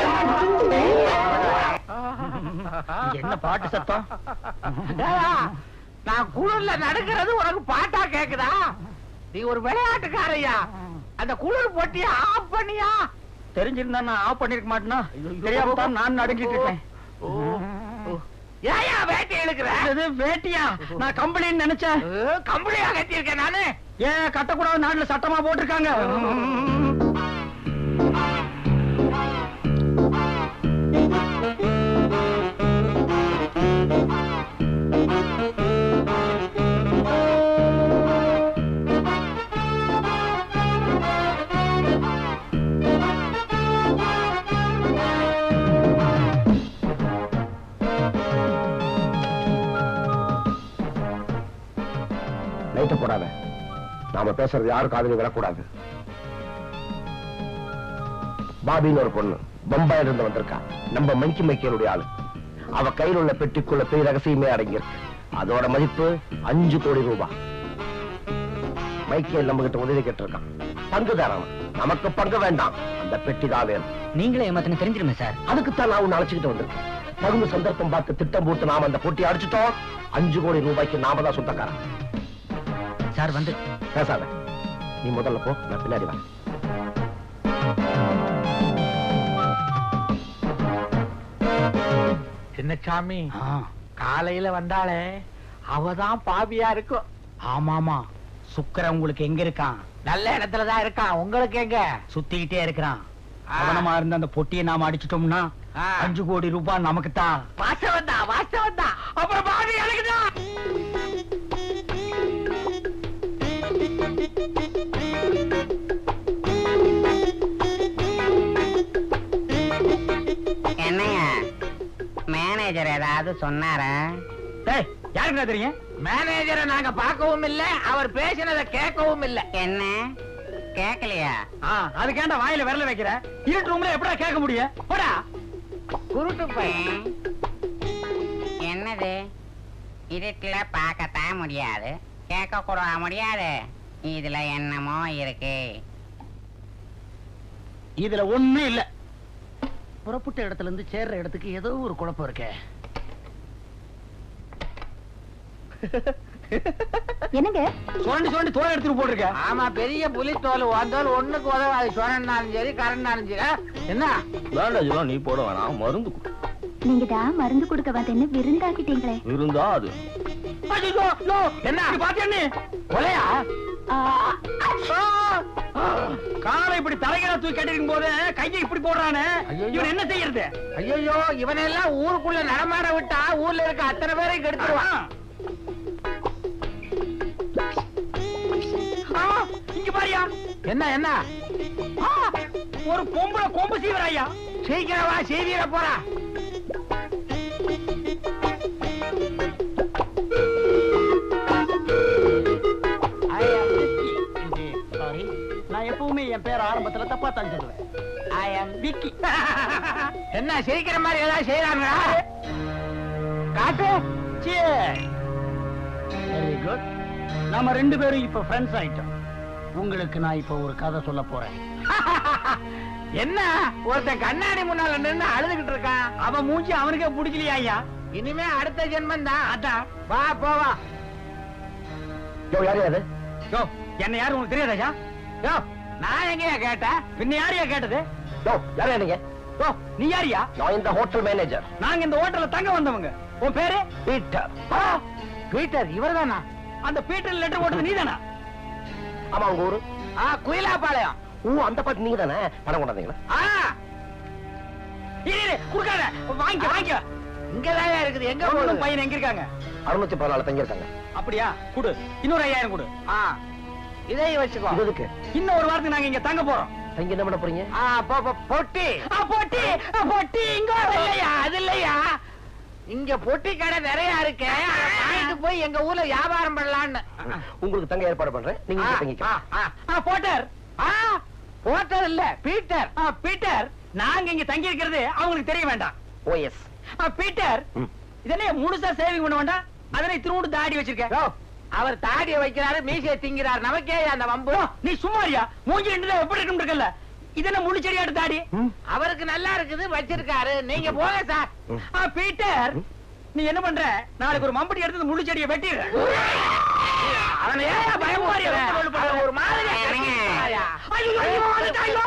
என்ன பாட்டு சத்தம் ஏயா, நான் குளிர்ல நடக்கிறது உனக்கு பாட்டா கேக்குதா நீ ஒரு விளையாட்டுக்காரையா அந்த குளிர் பொட்டிய ஆஃப் பண்ணியா தெரிஞ்சிருந்தா நான் ஆஃப் பண்ணிருக்க மாட்டேனா தெரியாம தான் நான் நடுங்கிட்டு இருக்கேன் ஏயா வேட்டி இழுக்கிற இது வேட்டியா நான் கம்பெனின்னு நினைச்சேன் ஏ, கம்பளியா கட்டியிருக்கேன் நானு ஏன் கட்டக்கூடாது நாட்டுல சட்டமா போட்டிருக்காங்க லைட்ட போடாத நாம பேசுறது யாரு காதுல விழக்கூடாது பாபின்னு ஒரு பொண்ணு பம்பாயில இருந்து வந்திருக்கா நம்ம மணிக்கு மைக்கேலுடைய ஆளு அவ கையில் உள்ள பெட்டிக்குள்ள பெரிய ரகசியமே அடங்கியிருக்கு அதோட மதிப்பு அஞ்சு கோடி ரூபாய் மைக்கேல் நம்ம கிட்ட உதவி கேட்டிருக்கான் பங்கு தரான் நமக்கு பங்கு வேண்டாம் அந்த பெட்டி தான் வேணும் நீங்களே ஏமாத்தின தெரிஞ்சிருமே சார் அதுக்குத்தான் நான் உன்னை அழைச்சிக்கிட்டு வந்திருக்கேன் தகுந்த சந்தர்ப்பம் பார்த்து திட்டம் போட்டு நாம அந்த போட்டி அடிச்சிட்டோம் அஞ்சு கோடி ரூபாய்க்கு நாம தான் சொந்தக்காரன் சார் வந்து பேசாத நீ முதல்ல போ நான் பின்னாடி வரேன் சின்னசாமி காலையில வந்தாளே அவதான் பாவியா இருக்கும் ஆமாமா சுக்கர உங்களுக்கு எங்க இருக்கான் நல்ல இடத்துல தான் இருக்கான் உங்களுக்கு எங்க சுத்திக்கிட்டே இருக்கிறான் ஆ. கவனமா இருந்த அந்த பொட்டியை நாம அடிச்சிட்டோம்னா ஆ. அஞ்சு கோடி ரூபாய் நமக்கு தான் வாசவன் தான் வாசவன் தான் அப்புறம் பாவி எனக்குதான் என்னங்க மேனேஜர் ஏதாவது சொன்னாரா டேய் யாருக்கு தெரியும் மேனேஜரை நாங்க பார்க்கவும் இல்ல அவர் பேசினதை கேட்கவும் இல்ல என்ன கேக்கலையா ஆ அதுக்கேண்டா வாயில விரல வைக்கிற இருட்டு ரூம்ல எப்படா கேட்க முடியும் போடா குருட்டு பையன் ம். என்னது இருட்டுல பார்க்கத்தான் முடியாது கேட்க கூட முடியாது இதுல என்னமோ இருக்கு இதுல ஒண்ணும் இல்ல புறப்பட்ட இடத்துல இருந்து சேர்ற இடத்துக்கு ஏதோ ஒரு குழப்பம் இருக்கே என்னங்க சுரண்டி சுரண்டி தோலை எடுத்துட்டு போட்டிருக்க ஆமா பெரிய புலித்தோல் வந்தோல் ஒண்ணுக்கு உதவாது சொன்னாலும் சரி கரண்டாலும் சரி ஆ, என்ன பேண்டேஜ்லாம் நீ போட வேணாம் மருந்து கொடு. நீங்க தான் மருந்து கொடுக்க வந்தேன்னு விருந்தாக்கிட்டீங்களே இருந்தா அது ஐயோ, யோ, என்ன? இது பாத்தியா நீ? கொலையா ஆ, காலை இப்படி தலைகளை தூக்கி கட்டிருக்கும் போது கையை இப்படி போடுறானே ஐயையோ. இவன் என்ன செய்யறது ஐயோ இவனெல்லாம் ஊருக்குள்ள நடமாட விட்டா ஊர்ல இருக்க அத்தனை பேரையும் கெடுத்துருவான் ஆ, இங்க பாரியா என்ன என்ன ஆ, ஒரு பொம்பளை கொம்பு சீவராயா சீக்கிரம் வா செய்தியில போறா சாரி நான் எப்பவுமே என் பேர் ஆரம்பத்துல தப்பா தான் சொல்லுவேன் ஐ அம் விக்கி என்ன சிரிக்கிற மாதிரி ஏதாவது செய்யறாங்களா காட்டு வெரி குட் நாம ரெண்டு பேரும் இப்ப ஃப்ரெண்ட்ஸ் ஆயிட்டோம் உங்களுக்கு நான் இப்ப ஒரு கதை சொல்ல போறேன் என்ன ஒருத்தன் கண்ணாடி முன்னால நின்னு அழுதுகிட்டு இருக்கான் அவன் மூஞ்சி அவனுக்கே பிடிக்கலையா ஐயா இனிமே அடுத்த ஜென்மம் தான் அதான் வா போவா யோ யாரு அது யோ என்ன யாரு உனக்கு தெரியாதா ஐயா யோ நான் எங்கயா கேட்டேன் பின்ன யாரையா கேட்டது யோ யாரு நீங்க யோ நீ யாரியா நான் இந்த ஹோட்டல் மேனேஜர் நாங்க இந்த ஹோட்டல்ல தங்க வந்தவங்க உன் பேரு பீட்டர் ஆ, பீட்டர் இவர்தானா அந்த பீட்டர் லெட்டர் போட்டது நீதானா ஆமா உங்க ஊரு ஆ குயிலாப்பாளையம் ஓ அந்த பாட்டு நீங்க தானே பணம் கொண்டாந்தீங்களா ஆ இரு, இரு, குடுக்காத வாங்கிக்க வாங்கிக்க இங்கதான் இருக்குது எங்க பொண்ணும் போகுது பையன் எங்க இருக்காங்க அறுநூத்தி பதினாலு தங்கியிருக்காங்க அப்படியா குடு இன்னொரு ஐயாயிரம் குடு ஆ இதையும் வச்சுக்கோ இது எதுக்கு இன்னும் ஒரு வாரத்துக்கு நாங்க இங்க தங்க போறோம் தங்கி என்ன பண்ண போறீங்க ஆ பொ- பொ- பொட்டி ஆ, பொட்டி ஆ, பொட்டி இங்க அது வா. இல்லையா அது இல்லையா இங்க பொட்டி கடை நிறைய இருக்கு அதை வாங்கிட்டு போய் எங்க ஊர்ல வியாபாரம் பண்ணலான்னு உங்களுக்கு தங்க ஏற்பாடு பண்றேன் நீங்க ஆ, இங்க தங்கிக்க ஆ, ஆ. ஆ, போட்டர் ஆ, போட்டர் இல்ல பீட்டர் ஆ, பீட்டர் நாங்க இங்க தங்கி இருக்கிறது அவங்களுக்கு தெரிய வேண்டாம் ஓஎஸ் ஆ, பீட்டர் ம். இதனே முழுசா சேவிங் பண்ண வேண்டாம் அதனை திரும்ப தாடி வச்சிருக்க யோ, அவர் தாடிய வைக்கிறாரு மீசையை திங்கிறார் நமக்கே அந்த வம்பு நீ சும்மாரியா மூஞ்சி ரெண்டு எப்படி இருக்கும் இருக்கல இதென்ன முழு செடியாட்டு தாடி அவருக்கு நல்லா இருக்குது வச்சிருக்காரு நீங்க போங்க சார் ஆ, பீட்டர் நீ என்ன பண்ற நாளைக்கு ஒரு மம்பட்டி எடுத்து முழு செடியை வெட்டிடுற அவனை ஏன் பயமுறுத்துற? அவன் ஒரு மாதிரி ஐயோ, ஐயோ, வந்துட்டா, ஐயோ.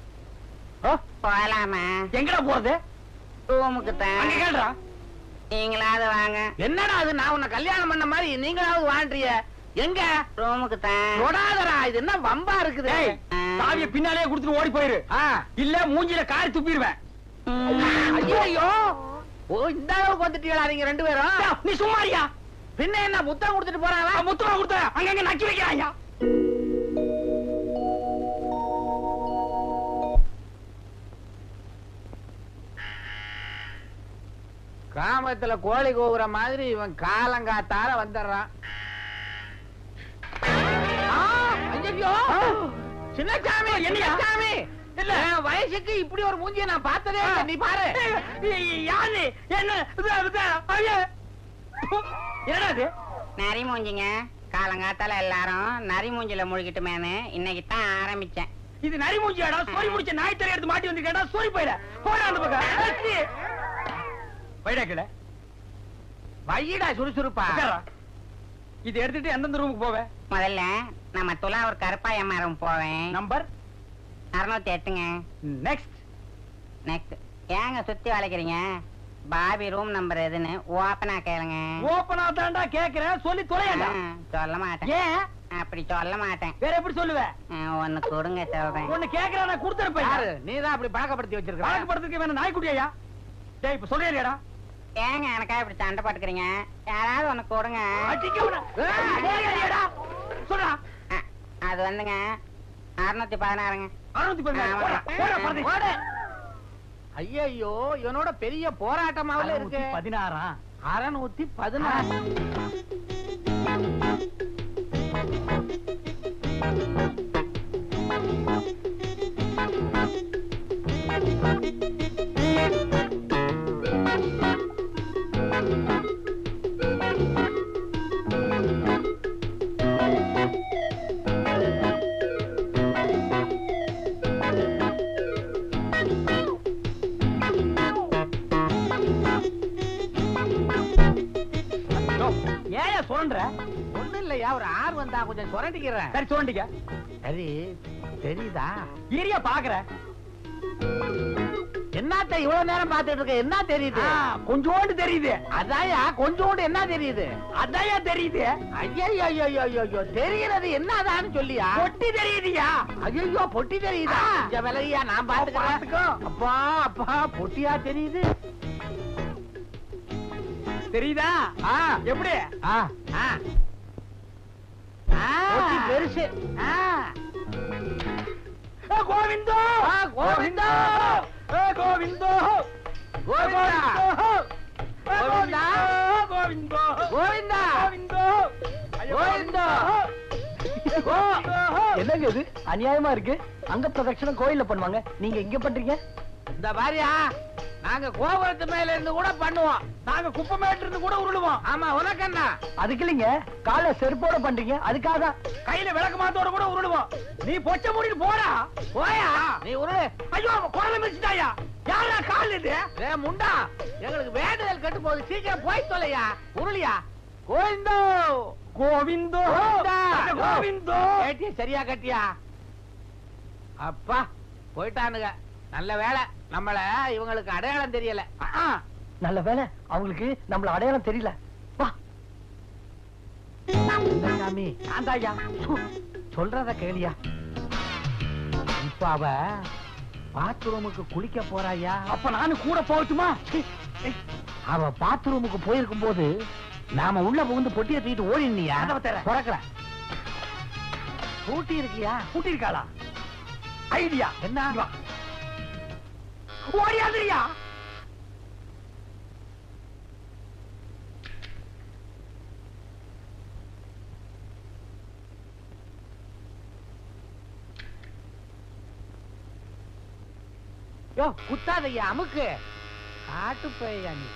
போலாமா எங்கடா போறது ரூமுக்கு அங்க தான் கேள்றா நீங்களாவது வாங்க என்னடா அது நான் உன்னை கல்யாணம் பண்ண மாதிரி நீங்களாவது வாழ்றிய எங்க ரூமுக்கு தான் தொடாதடா இது என்ன வம்பா இருக்குது ஏய், சாவிய பின்னாலே குடுத்துட்டு ஓடி போயிரு ஆ. இல்ல மூஞ்சில காரி துப்பிடுவேன் ஐயோ ஓ இந்த அளவுக்கு வந்துட்டீங்களா நீங்க ரெண்டு பேரும் நீ சும்மாரியா பின்ன என்ன முத்தம் கொடுத்துட்டு போறாங்க முத்துவா கொடுத்த அங்கங்க நக்கி வைக்கிறாயா கிராமத்துல கோழி கூவுற மாதிரி இவன் காலங்காத்தால வந்துடுறான் ஆ, ஐயையோ! சின்னசாமி என்னையா? சின்னசாமி இல்ல. என் வயசுக்கு இப்படி ஒரு மூஞ்சிய நான் பார்த்ததே இல்லை. நீ பாரு யாரு என்ன இது, இது, ஐயே. என்னடா இது நரி மூஞ்சிங்க காலங்காத்தால எல்லாரும் நரி மூஞ்சில முழுகிட்டுமேனு இன்னைக்கு தான் ஆரம்பிச்சேன் இது நரி மூஞ்சியாடா சோரி முடிச்ச நாய் தரை எடுத்து மாட்டி வந்திருக்கேடா சோரி போயிட போடா அந்த பக்கம் வைடா கீழே வையிடா சுறுசுறுப்பா உட்கார்றா. இது எடுத்துட்டு எந்தெந்த ரூமுக்கு போவே முதல்ல நம்ம துலாவூர் கருப்பாய மரம் போவேன் நம்பர் அறுநூத்தி எட்டுங்க நெக்ஸ்ட் நெக்ஸ்ட் ஏங்க சுத்தி வளைக்கிறீங்க பாபி ரூம் நம்பர் எதுன்னு ஓப்பனா கேளுங்க ஓப்பனா தாண்டா கேக்குறேன் சொல்லி தொலையடா ஆ, சொல்ல மாட்டேன் ஏன் அப்படி சொல்ல மாட்டேன் வேற எப்படி சொல்லுவ ஆ, ஒண்ணு கொடுங்க சொல்றேன் ஒண்ணு கேக்குறேன் நான் கொடுத்துருப்பேன் யாரு நீதான் அப்படி பழக்கப்படுத்தி வச்சிருக்க பழக்கப்படுறதுக்கு வேணும் நாய்க்குட்டியா டேய் இப்ப சொல்றியாடா ஏங்க எனக்கா இப்படி சண்டை போட்டுக்கிறீங்க யாராவது ஒண்ணு கொடுங்க அடிக்க விட டேய்டா சொல்றா ஆ, அது வந்துங்க அறுநூத்தி பதினாறுங்க அறுநூத்தி பதினாறு ஆமா. போடா, போடா, பரதேசி. ஐயோ இவனோட பெரிய போராட்டமாவில இருக்கு அறுநூத்தி பதினாறா அறுநூத்தி பதினாறு ஏயா சொல்ற ஒண்ணு இல்லையா ஒரு ஆர்வம் தான் கொஞ்சம் சுரண்டிக்கிறேன் சரி சொல்லிக்க சரி தெரியுதா ஏரியா பாக்குற என்னத்த இவ்வளவு நேரம் பாத்துட்டு இருக்க என்ன தெரியுது கொஞ்சோண்டு தெரியுது அதாயா கொஞ்சோண்டு என்ன தெரியுது அதாயா தெரியுது ஐயோ தெரிகிறது என்னதான்னு சொல்லியா பொட்டி தெரியுதுயா ஐயோ பொட்டி தெரியுதா ஆ. கொஞ்சம் விலகியா நான் பாத்துக்கிறேன் பாத்துக்கோ. அப்பா அப்பா பொட்டியா தெரியுது தெரியுதா ஆ எப்படி ஆ ஆ. ஆ. பொட்டி பெருசு ஆ. ஏ, கோவிந்தோ ஆ, கோவிந்தா. ஏ, கோவிந்தோ கோவிந்தா. ஏ, கோவிந்தா. கோவிந்தோ கோவிந்தா. கோவிந்தோ ஐயோ, கோவிந்தா. கோவிந்தோ. என்னங்க இது அநியாயமா இருக்கு அங்க பிரதட்சணம் கோயில்ல பண்ணுவாங்க நீங்க இங்க பண்றீங்க இந்த பாரியா நாங்க கோபுரத்து மேல இருந்து கூட பண்ணுவோம் நாங்க குப்பமேட்டு இருந்து கூட உருளுவோம் ஆமா உனக்கு என்ன அதுக்கு இல்லைங்க காலை செருப்போட பண்றீங்க அதுக்காக தான் கையில விளக்கு மாத்தோட கூட உருளுவோம் நீ பொச்ச மூடிட்டு போடா போயா நீ உருளு ஐயோ குரல மிச்சிட்டாயா யாரா கால் இது ஏ முண்டா எங்களுக்கு வேண்டுதல் கட்டு போகுது சீக்கிரம் போய் தொலையா உருளியா கோவிந்தோ கோவிந்தோ கோவிந்தா. கோவிந்தோ கேட்டியா சரியா கட்டியா அப்பா போயிட்டானுங்க நல்ல வேலை நம்மள இவங்களுக்கு அடையாளம் தெரியல ஆ, நல்ல வேலை அவங்களுக்கு நம்மள அடையாளம் தெரியல வா இந்த சாமி ஆந்தாயா சொல்றத கேளியா இப்ப அவ பாத்ரூமுக்கு குளிக்க போறாயா அப்ப நானும் கூட போகட்டுமா அவ பாத்ரூமுக்கு போயிருக்கும் போது நாம உள்ள புகுந்து பொட்டியை தூக்கிட்டு ஓடினியா கதவை திற. பிறக்கிறேன் பூட்டி இருக்கியா கூட்டி இருக்காளா ஐடியா என்ன வா. ஓடியாதுரியா யோ குத்தாதையா அமுக்கு காட்டு பேயா நீ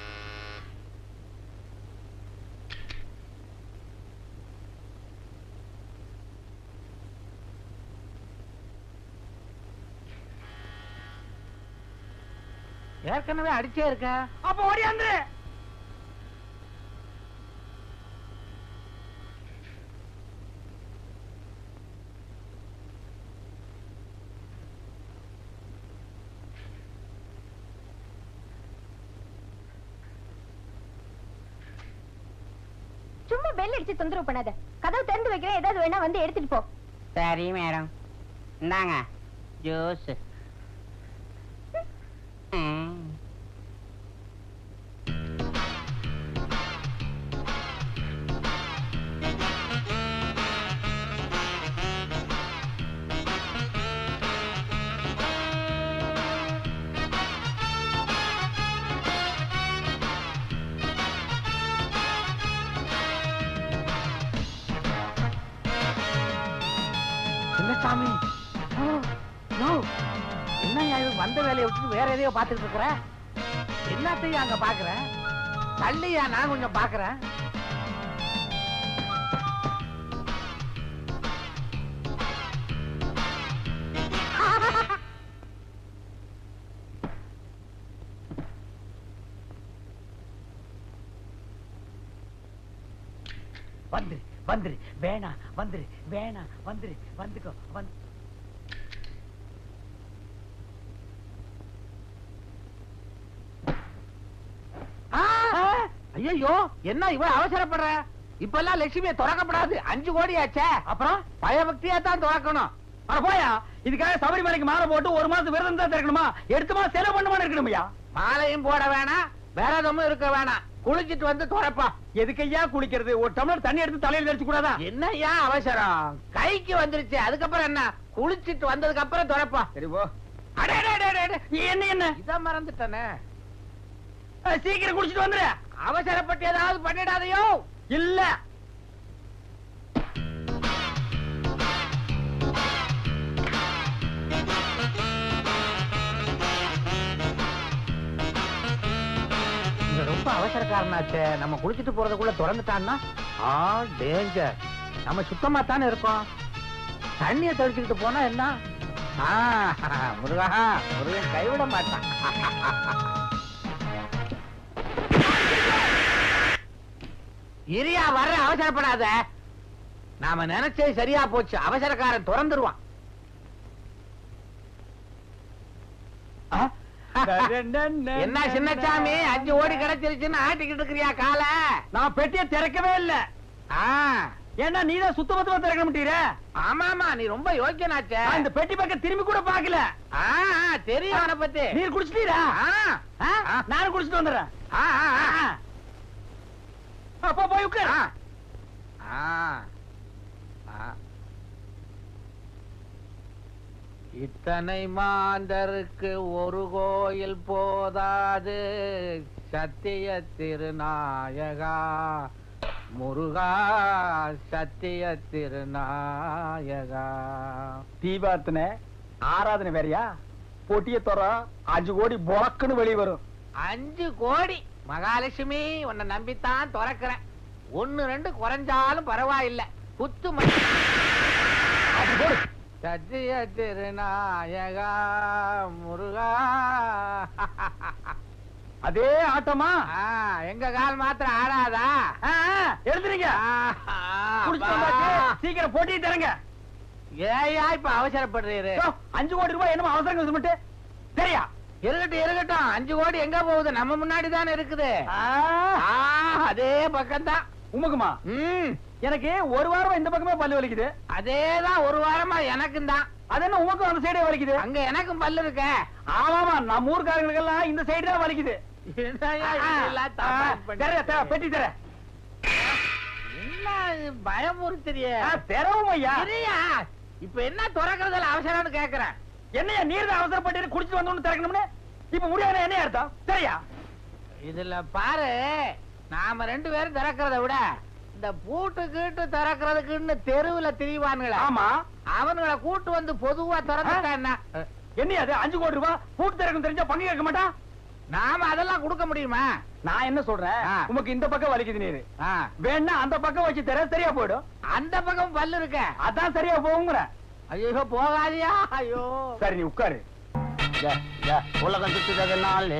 ஏற்கனவே அடிச்சே இருக்க அப்ப ஓடியாந்து சும்மா பெல் அடிச்சு தொந்தரவு பண்ணாத கதவு திறந்து வைக்கிறேன் ஏதாவது வேணா வந்து எடுத்துட்டு போ சரி மேடம் இந்தாங்க ஜூஸ் சின்னசாமி ஓ, யோ, என்னய்யா இது வந்த வேலையை விட்டுட்டு வேற எதையோ பாத்துட்டு இருக்கிற என்னத்தையும் அங்க பாக்குற தள்ளியா நான் கொஞ்சம் பாக்குறேன் வந்துரு வந்துரு வேணா வந்துரு வேணா வந்துரு வந்துக்கோ வந்து ஐயோ என்ன இவ்வளவு அவசரப்படுற இப்ப எல்லாம் லட்சுமியை திறக்கப்படாது அஞ்சு கோடி ஆச்சே அப்புறம் பயபக்தியா தான் திறக்கணும் அட போயா இதுக்காக சபரிமலைக்கு மாலை போட்டு ஒரு மாசம் விரதம் தான் திறக்கணுமா எடுத்து மாசம் செலவு பண்ணுமான்னு இருக்கணுமையா மாலையும் போட வேணாம் விரதமும் இருக்க வேணாம் குளிச்சிட்டு வந்து துறப்பா எதுக்கையா குளிக்கிறது ஒரு டம்ளர் தண்ணி எடுத்து தலையில தெளிச்சு கூடாதா என்னய்யா அவசரம் கைக்கு வந்துருச்சு அதுக்கப்புறம் என்ன குளிச்சிட்டு வந்ததுக்கு அப்புறம் துறப்பா சரி போ அடே, அடே, அடே, அடே, அடே. என்ன என்ன இத மறந்துட்டனே அஹ், சீக்கிரம் குடிச்சிட்டு வந்துரு அவசரப்பட்டு ஏதாவது பண்ணிடாதையோ இல்ல இங்க ரொம்ப அவசரக்காரனாச்சே நம்ம குளிச்சிட்டு போறதுக்குள்ள திறந்துட்டான்னா ஆ டேஞ்சர் நம்ம சுத்தமா தானே இருக்கோம் தண்ணிய தெளிச்சுக்கிட்டு போனா என்ன ஆ, முருகா முருகன் கைவிட மாட்டான் இரியா வர்ற அவசரப்படாத நாம நினைச்சது சரியா போச்சு அவசரக்காரன் திறந்துருவான் என்ன சின்னசாமி அஞ்சு ஓடி கிடைச்சிருச்சுன்னு ஆட்டிக்கிட்டு இருக்கிறியா கால நான் பெட்டியை திறக்கவே இல்ல ஏன்னா நீதான் சுத்த மொத்தமா திறக்க மாட்டீர ஆமாமா நீ ரொம்ப யோக்கியனாச்சே இந்த பெட்டி பக்கம் திரும்பி கூட பாக்கல ஆ, ஆ, தெரியும் அவனை பத்தி நீர் குடிச்சிட்டீரா ஆ, ஆ? நானும் குடிச்சிட்டு வந்துடுறேன் ஆ, ஆ, ஆ. அப்போ போய் உட்கார் ஆ. ஆ. ஆ. இத்தனை மாந்தருக்கு ஒரு கோயில் போதாது சத்திய திருநாயகா முருகா சத்திய திருநாயகா தீபார்த்தனை ஆராதனை வேறயா பொட்டிய தர அஞ்சு கோடி பொறக்குன்னு வெளியே வரும் அஞ்சு கோடி மகாலட்சுமி உன்னை நம்பித்தான் திறக்கிறேன் ஒண்ணு ரெண்டு குறைஞ்சாலும் பரவாயில்லை குத்து மணி அப்படி போடு சத்திய திருநாயகா முருகா அதே ஆட்டமா ஆ, எங்க கால் மாத்திரம் ஆடாதா ஆ, ஆ, எழுந்துறீங்க ஆ, குடிச்சிட்டு அப்பா. வந்தாச்சு சீக்கிரம் போட்டி தரங்க ஏயா இப்ப அவசரப்படுறீரு யோ, அஞ்சு கோடி ரூபாய் என்னமோ அவசரம் மட்டும் சரியா இருக்கட்டும் இருக்கட்டும் அஞ்சு கோடி எங்க போகுது நம்ம முன்னாடி தானே இருக்குது ஆ, ஆ, அதே பக்கம்தான் உமக்குமா ம் எனக்கு ஒரு வாரமா இந்த பக்கமே பல்லு வலிக்குது அதேதான் ஒரு வாரமா எனக்கும் தான் அது என்ன உமக்கும் அந்த சைடே வலிக்குது அங்க எனக்கும் பல்லு இருக்க ஆமாமா நம்ம ஊர்க்காரங்களுக்கெல்லாம் இந்த சைடு தான் வலிக்குது என்னய்யா ஆ, இதெல்லாம் ஆ, தப்பா தர, தர, பண்ணிட்டு? பெட்டி தர என்ன இது பயமுறுத்துறியே தெரவும் ஐயா சரியா இப்ப என்ன திறக்கறதுல அவசரம்னு கேக்குறேன் என்னையா நீர் தான் அவசரப்பட்டு குடிச்சிட்டு வந்தோம்னு திறக்கணும்னு இப்ப முடியாது என்ன அர்த்தம் சரியா இதுல பாரு நாம ரெண்டு பேரும் திறக்கிறத விட இந்த பூட்டு கீட்டு திறக்கிறதுக்குன்னு தெருவுல திரிவானுங்கள ஆமா அவனுங்கள கூட்டு வந்து பொதுவா திறந்துட்டா என்ன என்ன அது அஞ்சு கோடி ரூபாய் பூட்டு திறக்கும் தெரிஞ்சா பங்கு கேட்க மாட்டான் நாம அதெல்லாம் கொடுக்க முடியுமா நான் என்ன சொல்றேன் ஆ. உமக்கு இந்த பக்கம் வலிக்குது நீரு ஆ, வேணா அந்த பக்கம் வச்சு தர சரியா போயிடும் அந்த பக்கம் பல்லு இருக்க அதான் சரியா போகுங்கிற ஐயோ போகாதியா ஐயோ சரி நீ உட்காரு உலகம் சுத்துறதுனால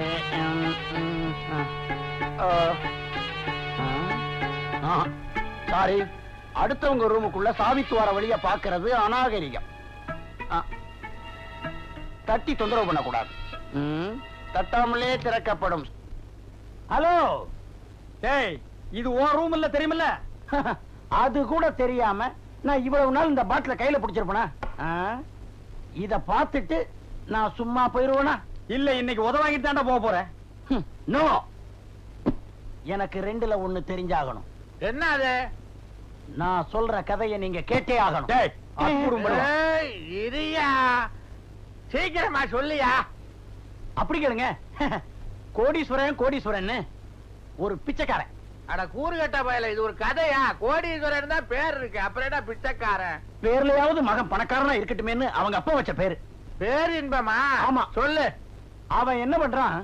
சாரி அடுத்தவங்க ரூமுக்குள்ள சாவித்துவார வழிய பாக்குறது அநாகரிகம் ஆ. தட்டி தொந்தரவு பண்ணக்கூடாது ம், தட்டாமலே திறக்கப்படும் ஹலோ டேய் இது ஓ ரூம் இல்ல தெரியுமில்ல அது கூட தெரியாம நான் இவ்வளவு நாள் இந்த பாட்டில கையில பிடிச்சிருப்பேனா ஆ? இத பார்த்துட்டு நான் சும்மா போயிருவேனா இல்ல இன்னைக்கு உத வாங்கிட்டு தாண்டா போக போறேன் ஹம், நோ எனக்கு ரெண்டுல ஒண்ணு தெரிஞ்சாகணும் என்ன அது நான் சொல்ற கதையை நீங்க கேட்டே ஆகணும் டேய் அற்புதம் பண்ணுவா. ஏய், இரியா சீக்கிரமா சொல்லியா அப்படி கேளுங்க கோடீஸ்வரன் கோடீஸ்வரன் ஒரு பிச்சைக்காரன் அட கூறுகட்ட பயல இது ஒரு கதையா கோடீஸ்வரன் தான் பேர் இருக்கு அப்புறம் என்ன பிச்சைக்காரன் பேர்லயாவது மகன் பணக்காரனா இருக்கட்டுமேன்னு அவங்க அப்பா வச்ச பேரு பேர் இன்பமா ஆமா. சொல்லு அவன் என்ன பண்றான்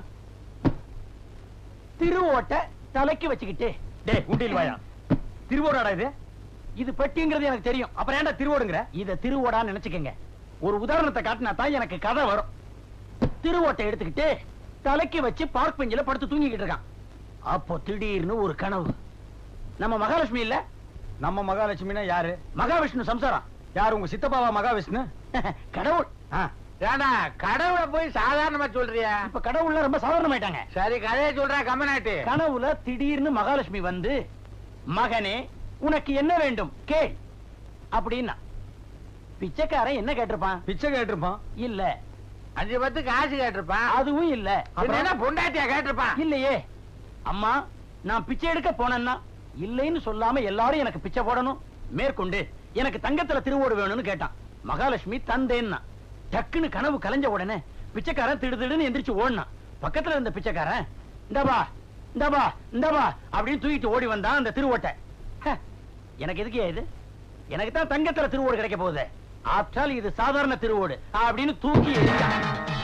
திருவோட்டை தலைக்கு வச்சுக்கிட்டு டேய் உண்டியில் வாயா திருவோடாடா இது இது பெட்டிங்கிறது எனக்கு தெரியும் அப்புறம் ஏன்டா திருவோடுங்கிற இத திருவோடான்னு நினைச்சுக்கங்க ஒரு உதாரணத்தை காட்டினா தான் எனக்கு கதை வரும் திருவோட்டை எடுத்துக்கிட்டு தலைக்கு வச்சு பார்க் பெஞ்சில படுத்து தூங்கிக்கிட்டு இருக்கான் அப்போ திடீர்னு ஒரு கனவு நம்ம மகாலட்சுமி இல்ல நம்ம மகாலட்சுமினா யாரு மகாவிஷ்ணு சம்சாரம் யார் உங்க சித்தப்பாவா மகாவிஷ்ணு கடவுள் ஆ. ஏண்டா கடவுளை போய் சாதாரணமா சொல்றியா இப்ப கடவுள்ல ரொம்ப சாதாரணமாயிட்டாங்க சரி கதையை சொல்றா கம்மநாட்டு கனவுல திடீர்னு மகாலட்சுமி வந்து மகனே உனக்கு என்ன வேண்டும் கேள் அப்படின்னா பிச்சைக்காரன் என்ன கேட்டிருப்பான் பிச்சை கேட்டிருப்பான் இல்ல அஞ்சு பத்து காசு கேட்டிருப்பான் அதுவும் இல்ல பின்ன என்ன பொண்டாட்டியா கேட்டிருப்பான் இல்லையே அம்மா நான் பிச்சை எடுக்க போனேன்னா இல்லைன்னு சொல்லாம எல்லாரும் எனக்கு பிச்சை போடணும் மேற்கொண்டு எனக்கு தங்கத்துல திருவோடு வேணும்னு கேட்டான் மகாலட்சுமி தந்தேன்னா டக்குன்னு கனவு கலைஞ்ச உடனே பிச்சைக்காரன் திடுதிடுன்னு எந்திரிச்சு ஓடினான் பக்கத்துல இருந்த பிச்சைக்காரன் இந்தபா இந்தபா இந்தபா அப்படின்னு தூக்கிட்டு ஓடி வந்தான் அந்த திருவோட்டை ஹ, எனக்கு எதுக்கு இது எனக்கு தான் தங்கத்துல திருவோடு கிடைக்க போகுது ஆற்றால் இது சாதாரண திருவோடு அப்படின்னு தூக்கி எறிஞ்சான்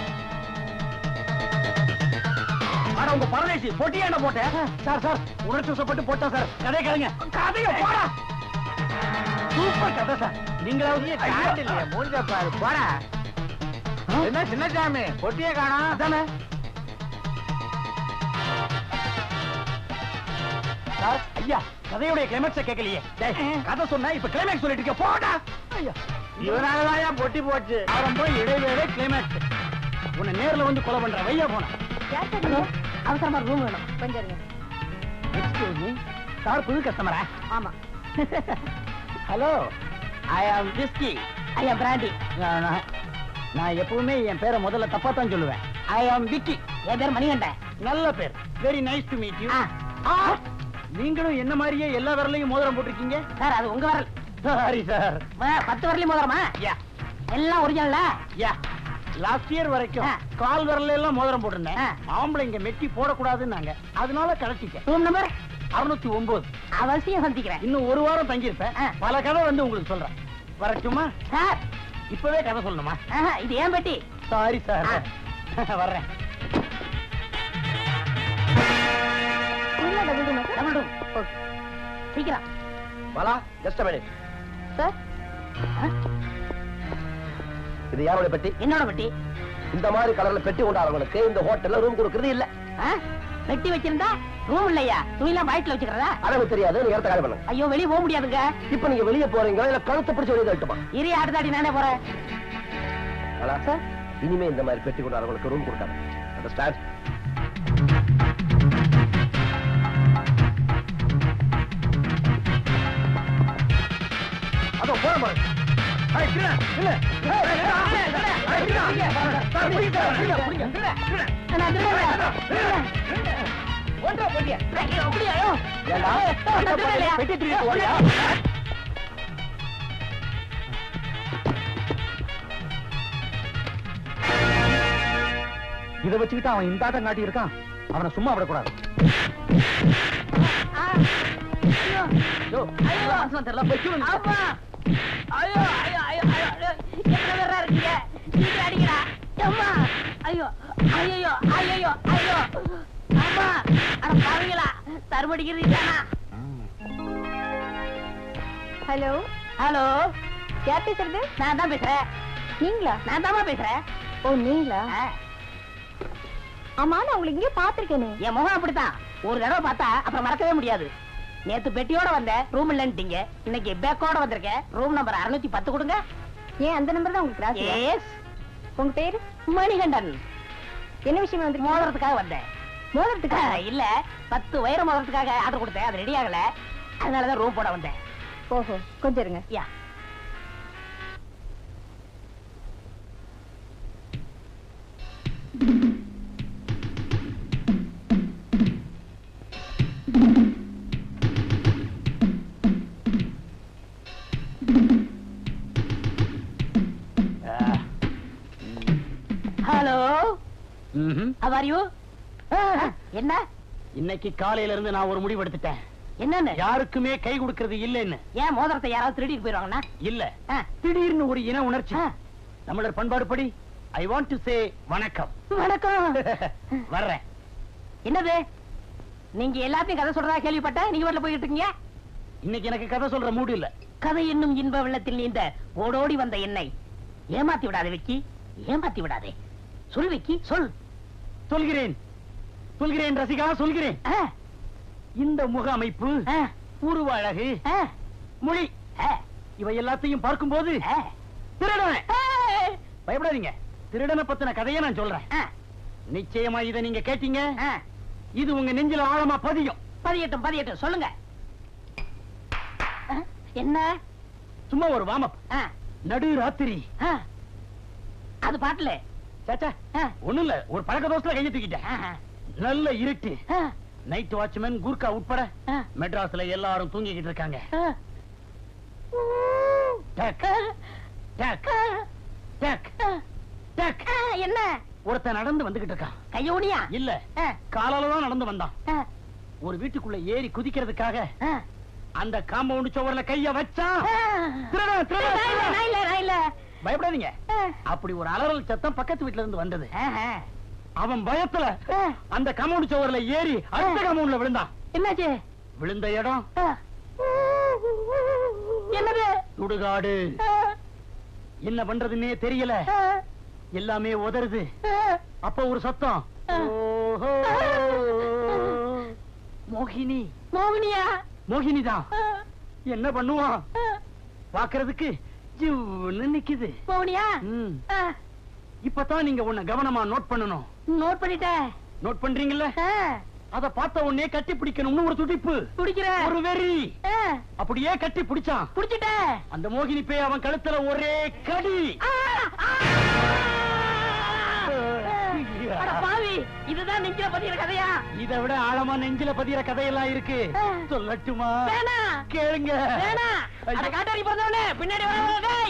ஆனா உங்க பரதேசி பொட்டியாண்ட போட்டேன் சார் சார் உணர்ச்சி வசப்பட்டு போட்டா சார் கதை கேளுங்க கதைய போடா சூப்பர் கதை சார் நீங்களாவது காட்டு இல்லையா மூஞ்ச பாரு போடா என்ன சின்னசாமி பொட்டிய காணோம் அதானே சார் ஐயா கதையுடைய கிளைமேக்ஸ கேட்கலையே டேய், கதை சொன்னா இப்ப கிளைமேக்ஸ் சொல்லிட்டு இருக்க போடா ஐயா இவனாலதான் பொட்டி போச்சு ஆரம்பம் இடைவேளை கிளைமேக்ஸ் உன்னை நேர்ல வந்து கொலை பண்ற வையா போனா யார் சார் நீங்க? அவசரமா ரூம் வேணும் கொஞ்சம் இருங்க எக்ஸ்கியூஸ் மீ சார் புது கஸ்டமரா ஆமா ஹலோ ஐ ஆம் விஸ்கி ஐயா பிராண்டி நான் எப்பவுமே என் பேரை முதல்ல தப்பா தான் சொல்லுவேன் ஐ ஆம் விக்கி என் பேர் மணிகண்டன் நல்ல பேர் very nice to meet you ஆ. நீங்களும் என்ன மாதிரியே எல்லா விரலையும் மோதிரம் போட்டிருக்கீங்க சார் அது உங்க வரல் சாரி சார் வ- பத்து வரலையும் மோதிரமா யா எல்லாம் ஒரிஜினல்ல யா லாஸ்ட் இயர் வரைக்கும் ஆ. கால் விரல்ல எல்லாம் மோதிரம் போட்டிருந்தேன் ஆ. ஆம்பளைங்க மெட்டி போடக்கூடாதுன்னாங்க அதனால கழட்டிட்டேன் ரூம் நம்பர் அறுநூத்தி ஒன்பது அவசியம் சந்திக்கிறேன் இன்னும் ஒரு வாரம் தங்கியிருப்பேன் ஆ. பல கதை வந்து உங்களுக்கு சொல்றேன் வரட்டுமா சார் இப்பவே கதை சொல்லணுமா ஆஹா, இது ஏன் பெட்டி சாரி சார் வர்றேன் உள்ள டபுள் ரூம் டபுள் ரூம் சீக்கிரம் பாலா ஜஸ்ட் மினிட் சார் இது யாரோட பெட்டி என்னோட பெட்டி இந்த மாதிரி கலர்ல பெட்டி கொண்டாடுறவங்களுக்கு இந்த ஹோட்டல்ல ரூம் கொடுக்கறது இல்ல ஆ? பெட்டி வச்சிருந்தா ரூம் இல்லையா துணிலாம் வயிற்றுல வச்சுக்கிறதா அளவு தெரியாது நீங்க இடத்த காலி பண்ணுங்க ஐயோ வெளிய போக முடியாதுங்க இப்ப நீங்க வெளிய போறீங்க இல்ல கழுத்தை பிடிச்சு வெளியே தட்டுமா இரு அடுத்தாடி நானே போறேன் பாலா சார் இனிமே இந்த மாதிரி பெட்டி கொண்டாடுறவங்களுக்கு ரூம் கொடுக்காது அண்டர்ஸ்டாண்ட் அதோ போற பாரு ஏய், கீழே, கீழே. ஏய், ஏய், ஏய், ஏய், ஏய், கீழே. சார், பிடிங்க, பிடிங்க, பிடிங்க, கீழே, கீழே. நான் திருடுறேன். ஒன்றரை பெட்டியா? ஐயோ, அப்படியா? ஐயோ. ஏண்டா, நான் திருடலையா? பெட்டி திருடிட்டு ஓடியா? இதை வச்சுக்கிட்டு அவன் இந்த ஆட்டம் காட்டி இருக்கான் அவனை சும்மா விடக்கூடாது ஆ. ஐயோ. யோ, ஐயோ. மனசுலாம் தெரியல, போய் கீழே நில்லு. அம்மா. ஐயோ, ஐயோ, ஐயோ, ஐயோ, ஐயோ. எத்தனை பேரா இருக்கீங்க? சீக்கிரம் அடிங்கடா. அம்மா. ஐயோ, ஐயையோ, ஐயையோ, ஐயோ. அம்மா. அட பாவிங்களா. தருமடிக்கிறீங்களாண்ணா? ஹலோ ஹலோ யார் பேசுறது நான் தான் பேசுறேன் நீங்களா நான் தாமா பேசுறேன் ஓ நீங்களா ஆ, ஆமா நான் உங்களை இங்கே பாத்திருக்கேனே என் முகம் அப்படித்தான் ஒரு தடவை பார்த்தா அப்புறம் மறக்கவே முடியாது நேத்து பெட்டியோட வந்தேன் ரூம் இல்லன்ட்டீங்க இன்னைக்கு பேக்கோட வந்திருக்கேன் ரூம் நம்பர் அறுநூத்தி பத்து கொடுங்க ஏன் அந்த நம்பர் தான் உங்களுக்கு ராசி எஸ் உங்க பேரு மணிகண்டன் என்ன விஷயமா வந்து மோதிரத்துக்காக வந்தேன் மோதிரத்துக்கா ஆ, இல்ல பத்து வயிறு மோதிரத்துக்காக ஆர்டர் கொடுத்தேன் அது ரெடி ஆகல அதனாலதான் ரூம் போட வந்தேன் ஓஹோ கொஞ்சம் இருங்க யா ஹலோ ம்ஹும். அவர் யூ என்ன இன்னைக்கு காலையில இருந்து நான் ஒரு முடிவு எடுத்துட்டேன் என்னன்னு யாருக்குமே கை கொடுக்கறது இல்லைன்னு ஏன் மோதிரத்தை யாராவது திருடிட்டு போயிருவாங்கன்னா இல்ல ஆ. திடீர்னு ஒரு இன உணர்ச்சி ஆ. தமிழர் பண்பாடுபடி ஐ வாண்ட் டு சே வணக்கம் வணக்கம் வர்றேன் என்னது நீங்க எல்லாத்தையும் கதை சொல்றதா கேள்விப்பட்டேன் நீங்க வீட்டுல போயிட்டு இருக்கீங்க இன்னைக்கு எனக்கு கதை சொல்ற மூடு இல்ல கதை என்னும் இன்ப வெள்ளத்தில் நீந்த ஓடோடி வந்த என்னை ஏமாத்தி விடாதே விக்கி ஏமாத்தி விடாதே சொல் விக்கி சொல் சொல்கிறேன் சொல்கிறேன் ரசிகா சொல்கிறேன் ஆ, இந்த முக அமைப்பு ஆ, உருவ அழகு ஆ. மொழி இவை எல்லாத்தையும் பார்க்கும்போது திருடன் பயப்படாதீங்க திருடனை பத்தின கதையை நான் சொல்றேன் நிச்சயமா இதை நீங்க கேட்டீங்க இது உங்க நெஞ்சில ஆழமா பதியும் பதியட்டும் பதியட்டும் சொல்லுங்க ஆ, என்ன சும்மா ஒரு வாமப் ஆ, நடு ராத்திரி ஆ. அது பாட்டுல சாச்சா ஒண்ணும் இல்ல ஒரு பழக்க தோசைல கையை தூக்கிட்டேன் நல்ல இருட்டு நைட் வாட்ச்மேன் கூர்க்கா உட்பட மெட்ராஸ்ல எல்லாரும் தூங்கிக்கிட்டு இருக்காங்க டக், டக், டக், டக். என்ன ஒருத்தன் நடந்து வந்துகிட்டு இருக்கான் கையோனியா இல்ல காலால தான் நடந்து வந்தான் ஒரு வீட்டுக்குள்ள ஏறி குதிக்கிறதுக்காக அந்த காம்பவுண்ட் சுவர்ல கைய வச்சான் திருடன், திருடன், திருடன். பயப்படாதீங்க அப்படி ஒரு அலறல் சத்தம் பக்கத்து வீட்ல இருந்து வந்தது அவன் பயத்துல அந்த காம்பவுண்ட் சுவர்ல ஏறி அடுத்த காம்பவுண்ட்ல விழுந்தான் என்னாச்சு விழுந்த இடம் என்னது சுடுகாடு என்ன பண்றதுன்னே தெரியல எல்லாமே உதறுது அப்ப ஒரு சத்தம் ஓஹோ. மோகினி மோகினியா மோகினிதான் என்ன பண்ணுவான் பாக்குறதுக்கு ஜிவ்னு நிக்குது மோகினியா ம். இப்பதான் நீங்க உன்னை கவனமா நோட் பண்ணணும் நோட் பண்ணிட்டேன் நோட் பண்றீங்கல்ல அத பார்த்த உடனே கட்டி பிடிக்கணும்னு ஒரு துடிப்பு பிடிக்கிறேன் ஒரு வெறி அப்படியே கட்டி பிடிச்சான் பிடிச்சிட்டேன் அந்த மோகினி பேய் அவன் கழுத்துல ஒரே கடி அட பாவி இதுதான் நெஞ்சில பதிகிற கதையா இதை விட ஆழமா நெஞ்சில பதிகிற கதையெல்லாம் இருக்கு சொல்லட்டுமா வேணா கேளுங்க வேணா அட காட்டாரி பிறந்தவனே பின்னாடி வர டேய்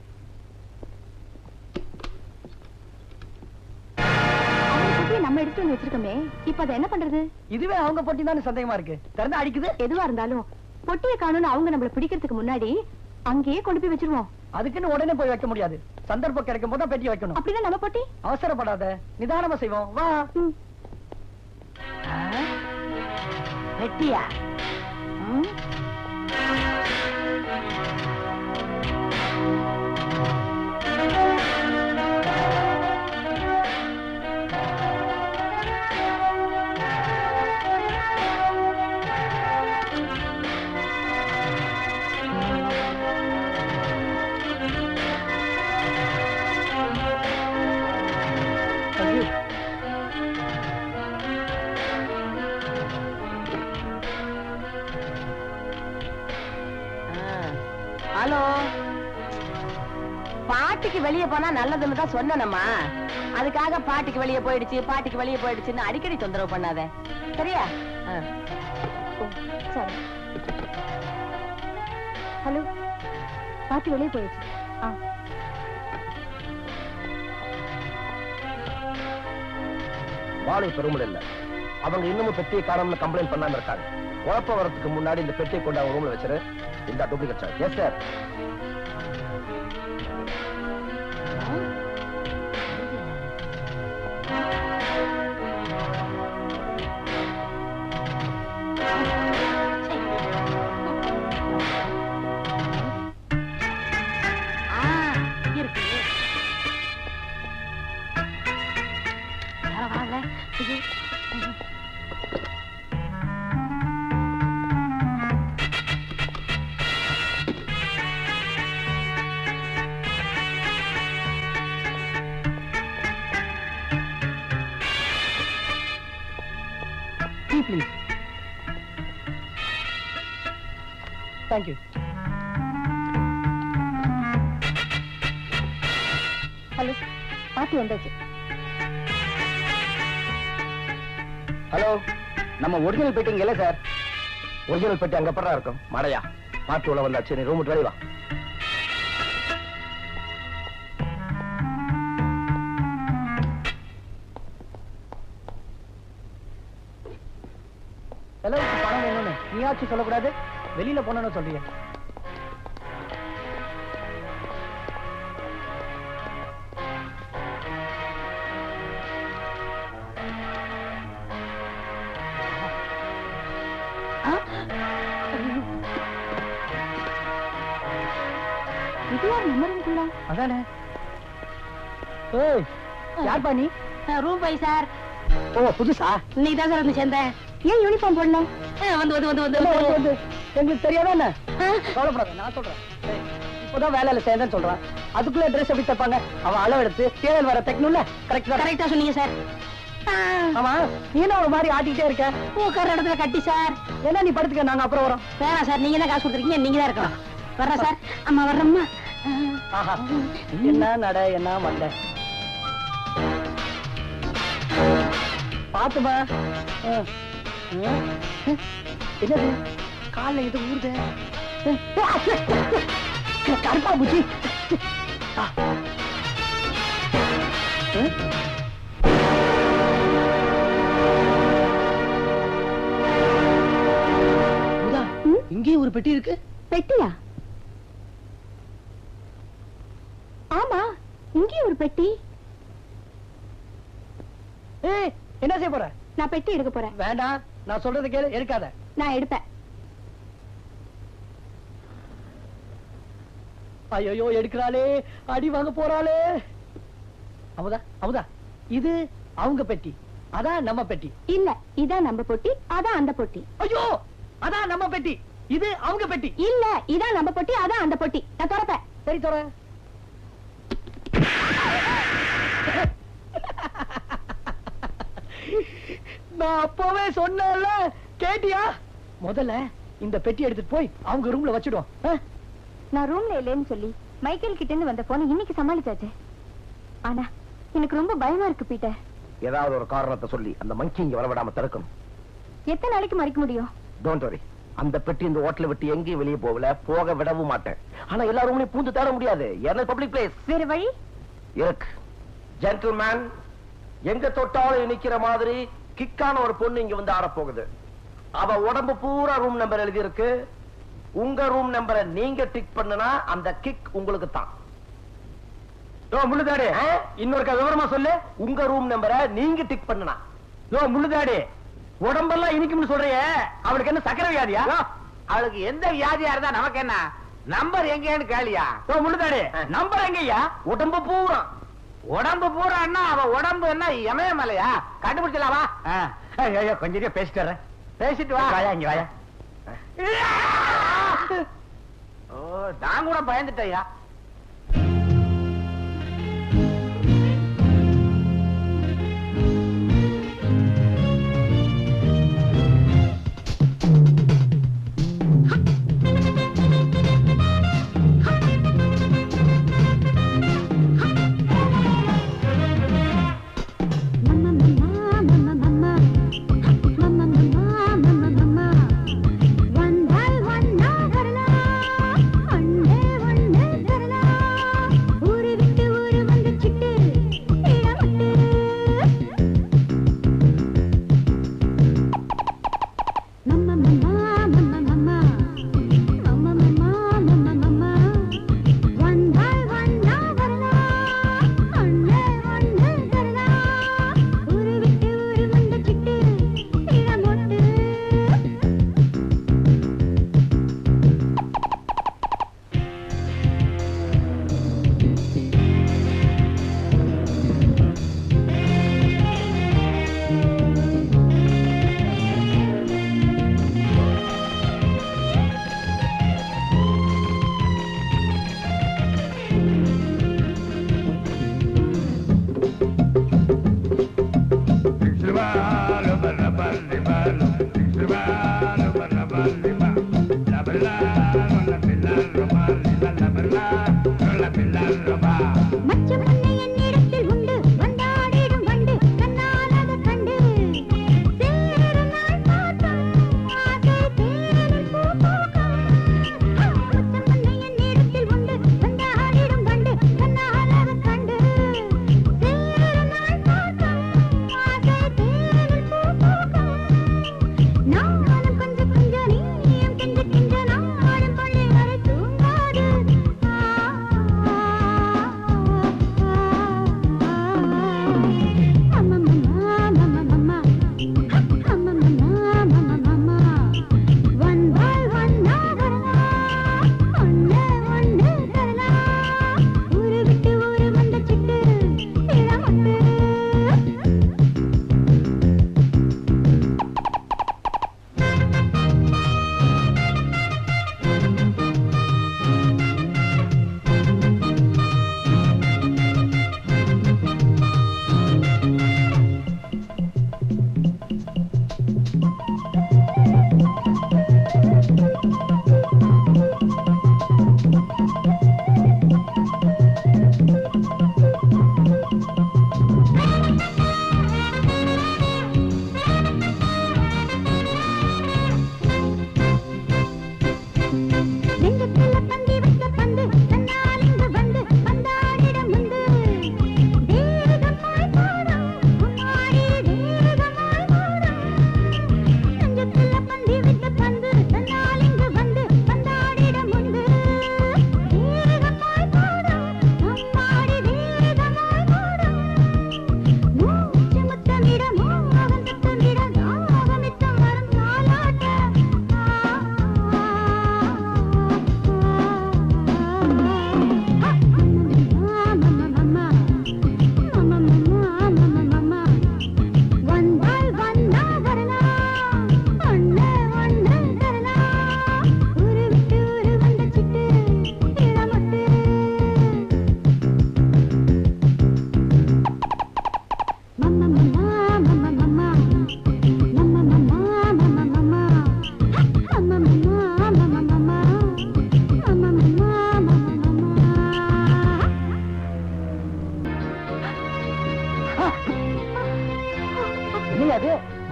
அவங்க பொட்டியை நம்ம எடுத்து வந்து வச்சிருக்கோமே இப்ப அதை என்ன பண்றது இதுவே அவங்க பொட்டி தானே சந்தேகமா இருக்கு திறந்து அடிக்குது எதுவா இருந்தாலும் பொட்டியை காணும்னு அவங்க நம்மள பிடிக்கிறதுக்கு முன்னாடி அங்கேயே கொண்டு போய் வச்சிருவோம் அதுக்குன்னு உடனே போய் வைக்க முடியாது சந்தர்ப்பம் கிடைக்கும் போது பெட்டி வைக்கணும் அப்படின்னா நம்ம பொட்டி அவசரப்படாத நிதானமா செய்வோம் வா ம். வெட்டியா ம்? ஹலோ பாட்டிக்கு வெளிய போனா நல்லதுன்னு தான் சொன்னேனம்மா அதுக்காக பாட்டிக்கு வெளிய போயிடுச்சு பாட்டிக்கு வெளிய போயிடுச்சுன்னு அடிக்கடி தொந்தரவு பண்ணாத சரியா ஆ. சரி ஹலோ பாட்டி வெளியே போயிடுச்சு ஆ வாழை பெருமல் இல்ல அவங்க இன்னமும் பெட்டியை காணோம்னு கம்ப்ளைண்ட் பண்ணாம இருக்காங்க குழப்ப வரதுக்கு முன்னாடி இந்த பெட்டியை கொண்டு அவங்க ரூம்ல வச்சிரு இந்த டூப்ளிகேட் சார் எஸ் சார் ஆ, இருக்கு பரவாயில்ல இது டீ ப்ளீஸ் தேங்க்யூ ஹலோ பாட்டி வந்தாச்சு ஹலோ நம்ம ஒரிஜினல் பெட்டி இங்க இல்ல சார் ஒரிஜினல் பெட்டி அங்க அப்புறம் இருக்கும் மடையா பாட்டு உள்ள வந்தாச்சு நீ ரூம் வெளிய வா செலவுக்கு பணம் வேணும்னு நீயாச்சும் சொல்லக்கூடாது வெளியில போனோம்னு சொல்றீங்க இது யார் நம்ம ரூம்குள்ள அதானே ஏய் யார்ப்பா நீ ரூம் பை சார் ஓ புதுசா இன்னைக்கு தான் சார் வந்து சேர்ந்தேன் ஏன் யூனிஃபார்ம் போடல ஆ, வந்து வந்து வந்து வந்து என்ன வந்து வந்து வந்து எங்களுக்கு தெரியாதா என்ன கவலைப்படாத நான் சொல்றேன் ஏய், இப்பதான் வேலையில சேர்ந்தேன்னு சொல்றான் அதுக்குள்ள ட்ரெஸ் எப்படி தைப்பாங்க அவன் அளவு எடுத்து தேவையில் வர தைக்கணும்ல கரெக்ட் தான் கரெக்டா சொன்னீங்க சார் ஆமா நீ என்ன ஒரு மாதிரி ஆட்டிக்கிட்டே இருக்க உட்கார இடத்துல கட்டி சார் என்ன நீ படுத்துக்க நாங்க அப்புறம் வரோம் வேணாம் சார் நீங்க தான் காசு கொடுத்துருக்கீங்க நீங்க தான் இருக்கணும் வர்றேன் சார் அம்மா வர்றம்மா ஆஹா என்ன நட என்ன மண்ட பாத்துமா என்னது கால்ல இது ஊறுது கருப்பா பூச்சி ஆ. ம்? அமுதா, இங்கேயும் ஒரு பெட்டி இருக்கு பெட்டியா ஆமா இங்கேயும் ஒரு பெட்டி ஏய் என்ன செய்ய போற நான் பெட்டி எடுக்க போறேன் வேண்டாம் நான் சொல்றதை கேளு எடுக்காத நான் எடுப்பேன் ஐயோ எடுக்கிறாளே அடி வாங்க போறாளே அமுதா அமுதா இது அவங்க பெட்டி அதான் நம்ம பெட்டி இல்ல இதான் நம்ம பொட்டி அதான் அந்த பொட்டி ஐயோ அதான் நம்ம பெட்டி இது அவங்க பெட்டி இல்ல இதான் நம்ம பொட்டி அதான் அந்த பொட்டி நான் திறப்பேன் சரி தோற நான் அப்பவே சொன்னேன்ல கேட்டியா முதல்ல இந்த பெட்டி எடுத்துட்டு போய் அவங்க ரூம்ல வச்சிடுவோம் ஆ? நான் ரூம்ல இல்லைன்னு சொல்லி மைக்கேல் கிட்ட இருந்து வந்த போன இன்னைக்கு சமாளிச்சாச்சு ஆனா எனக்கு ரொம்ப பயமா இருக்கு பீட்டர் ஏதாவது ஒரு காரணத்தை சொல்லி அந்த மங்கி இங்க வரவிடாம தடுக்கணும் எத்தனை நாளைக்கு மறைக்க முடியும் டோன்ட் வரி அந்த பெட்டி இந்த ஹோட்டலை விட்டு எங்கேயும் வெளியே போகல போக விடவும் மாட்டேன் ஆனா எல்லா ரூம்லயும் பூந்து தேட முடியாது ஏன்னா பப்ளிக் பிளேஸ் வேற வழி இருக்கு ஜென்டில்மேன் எங்க தொட்டாலும் நிக்கிற மாதிரி கிக்கான ஒரு பொண்ணு இங்க வந்து ஆடப் போகுது அவ உடம்பு பூரா ரூம் நம்பர் எழுதி இருக்கு உங்க ரூம் நம்பரை நீங்க டிக் பண்ணுனா அந்த கிக் உங்களுக்கு தான் யோ முள்ளுதாடி இன்னொரு விவரமா சொல்லு உங்க ரூம் நம்பரை நீங்க டிக் பண்ணுனா யோ முள்ளுதாடி உடம்பெல்லாம் இனிக்கும்னு சொல்றியே அவளுக்கு என்ன சக்கரை வியாதியா அவளுக்கு எந்த வியாதியா இருந்தா நமக்கு என்ன நம்பர் எங்கேன்னு கேளியா யோ முள்ளுதாடி நம்பர் எங்கய்யா உடம்பு பூரா உடம்பு பூரான்னா அவ உடம்பு என்ன இமயமலையா கண்டுபிடிச்சலாவா ஐயோ கொஞ்சம் பேசிட்டு வரேன் பேசிட்டு வா வாயா இங்க வாயா ஓ நான் கூட பயந்துட்டேயா வந்தால் வந்தா வரலாம் ஒன்னே ஒன்று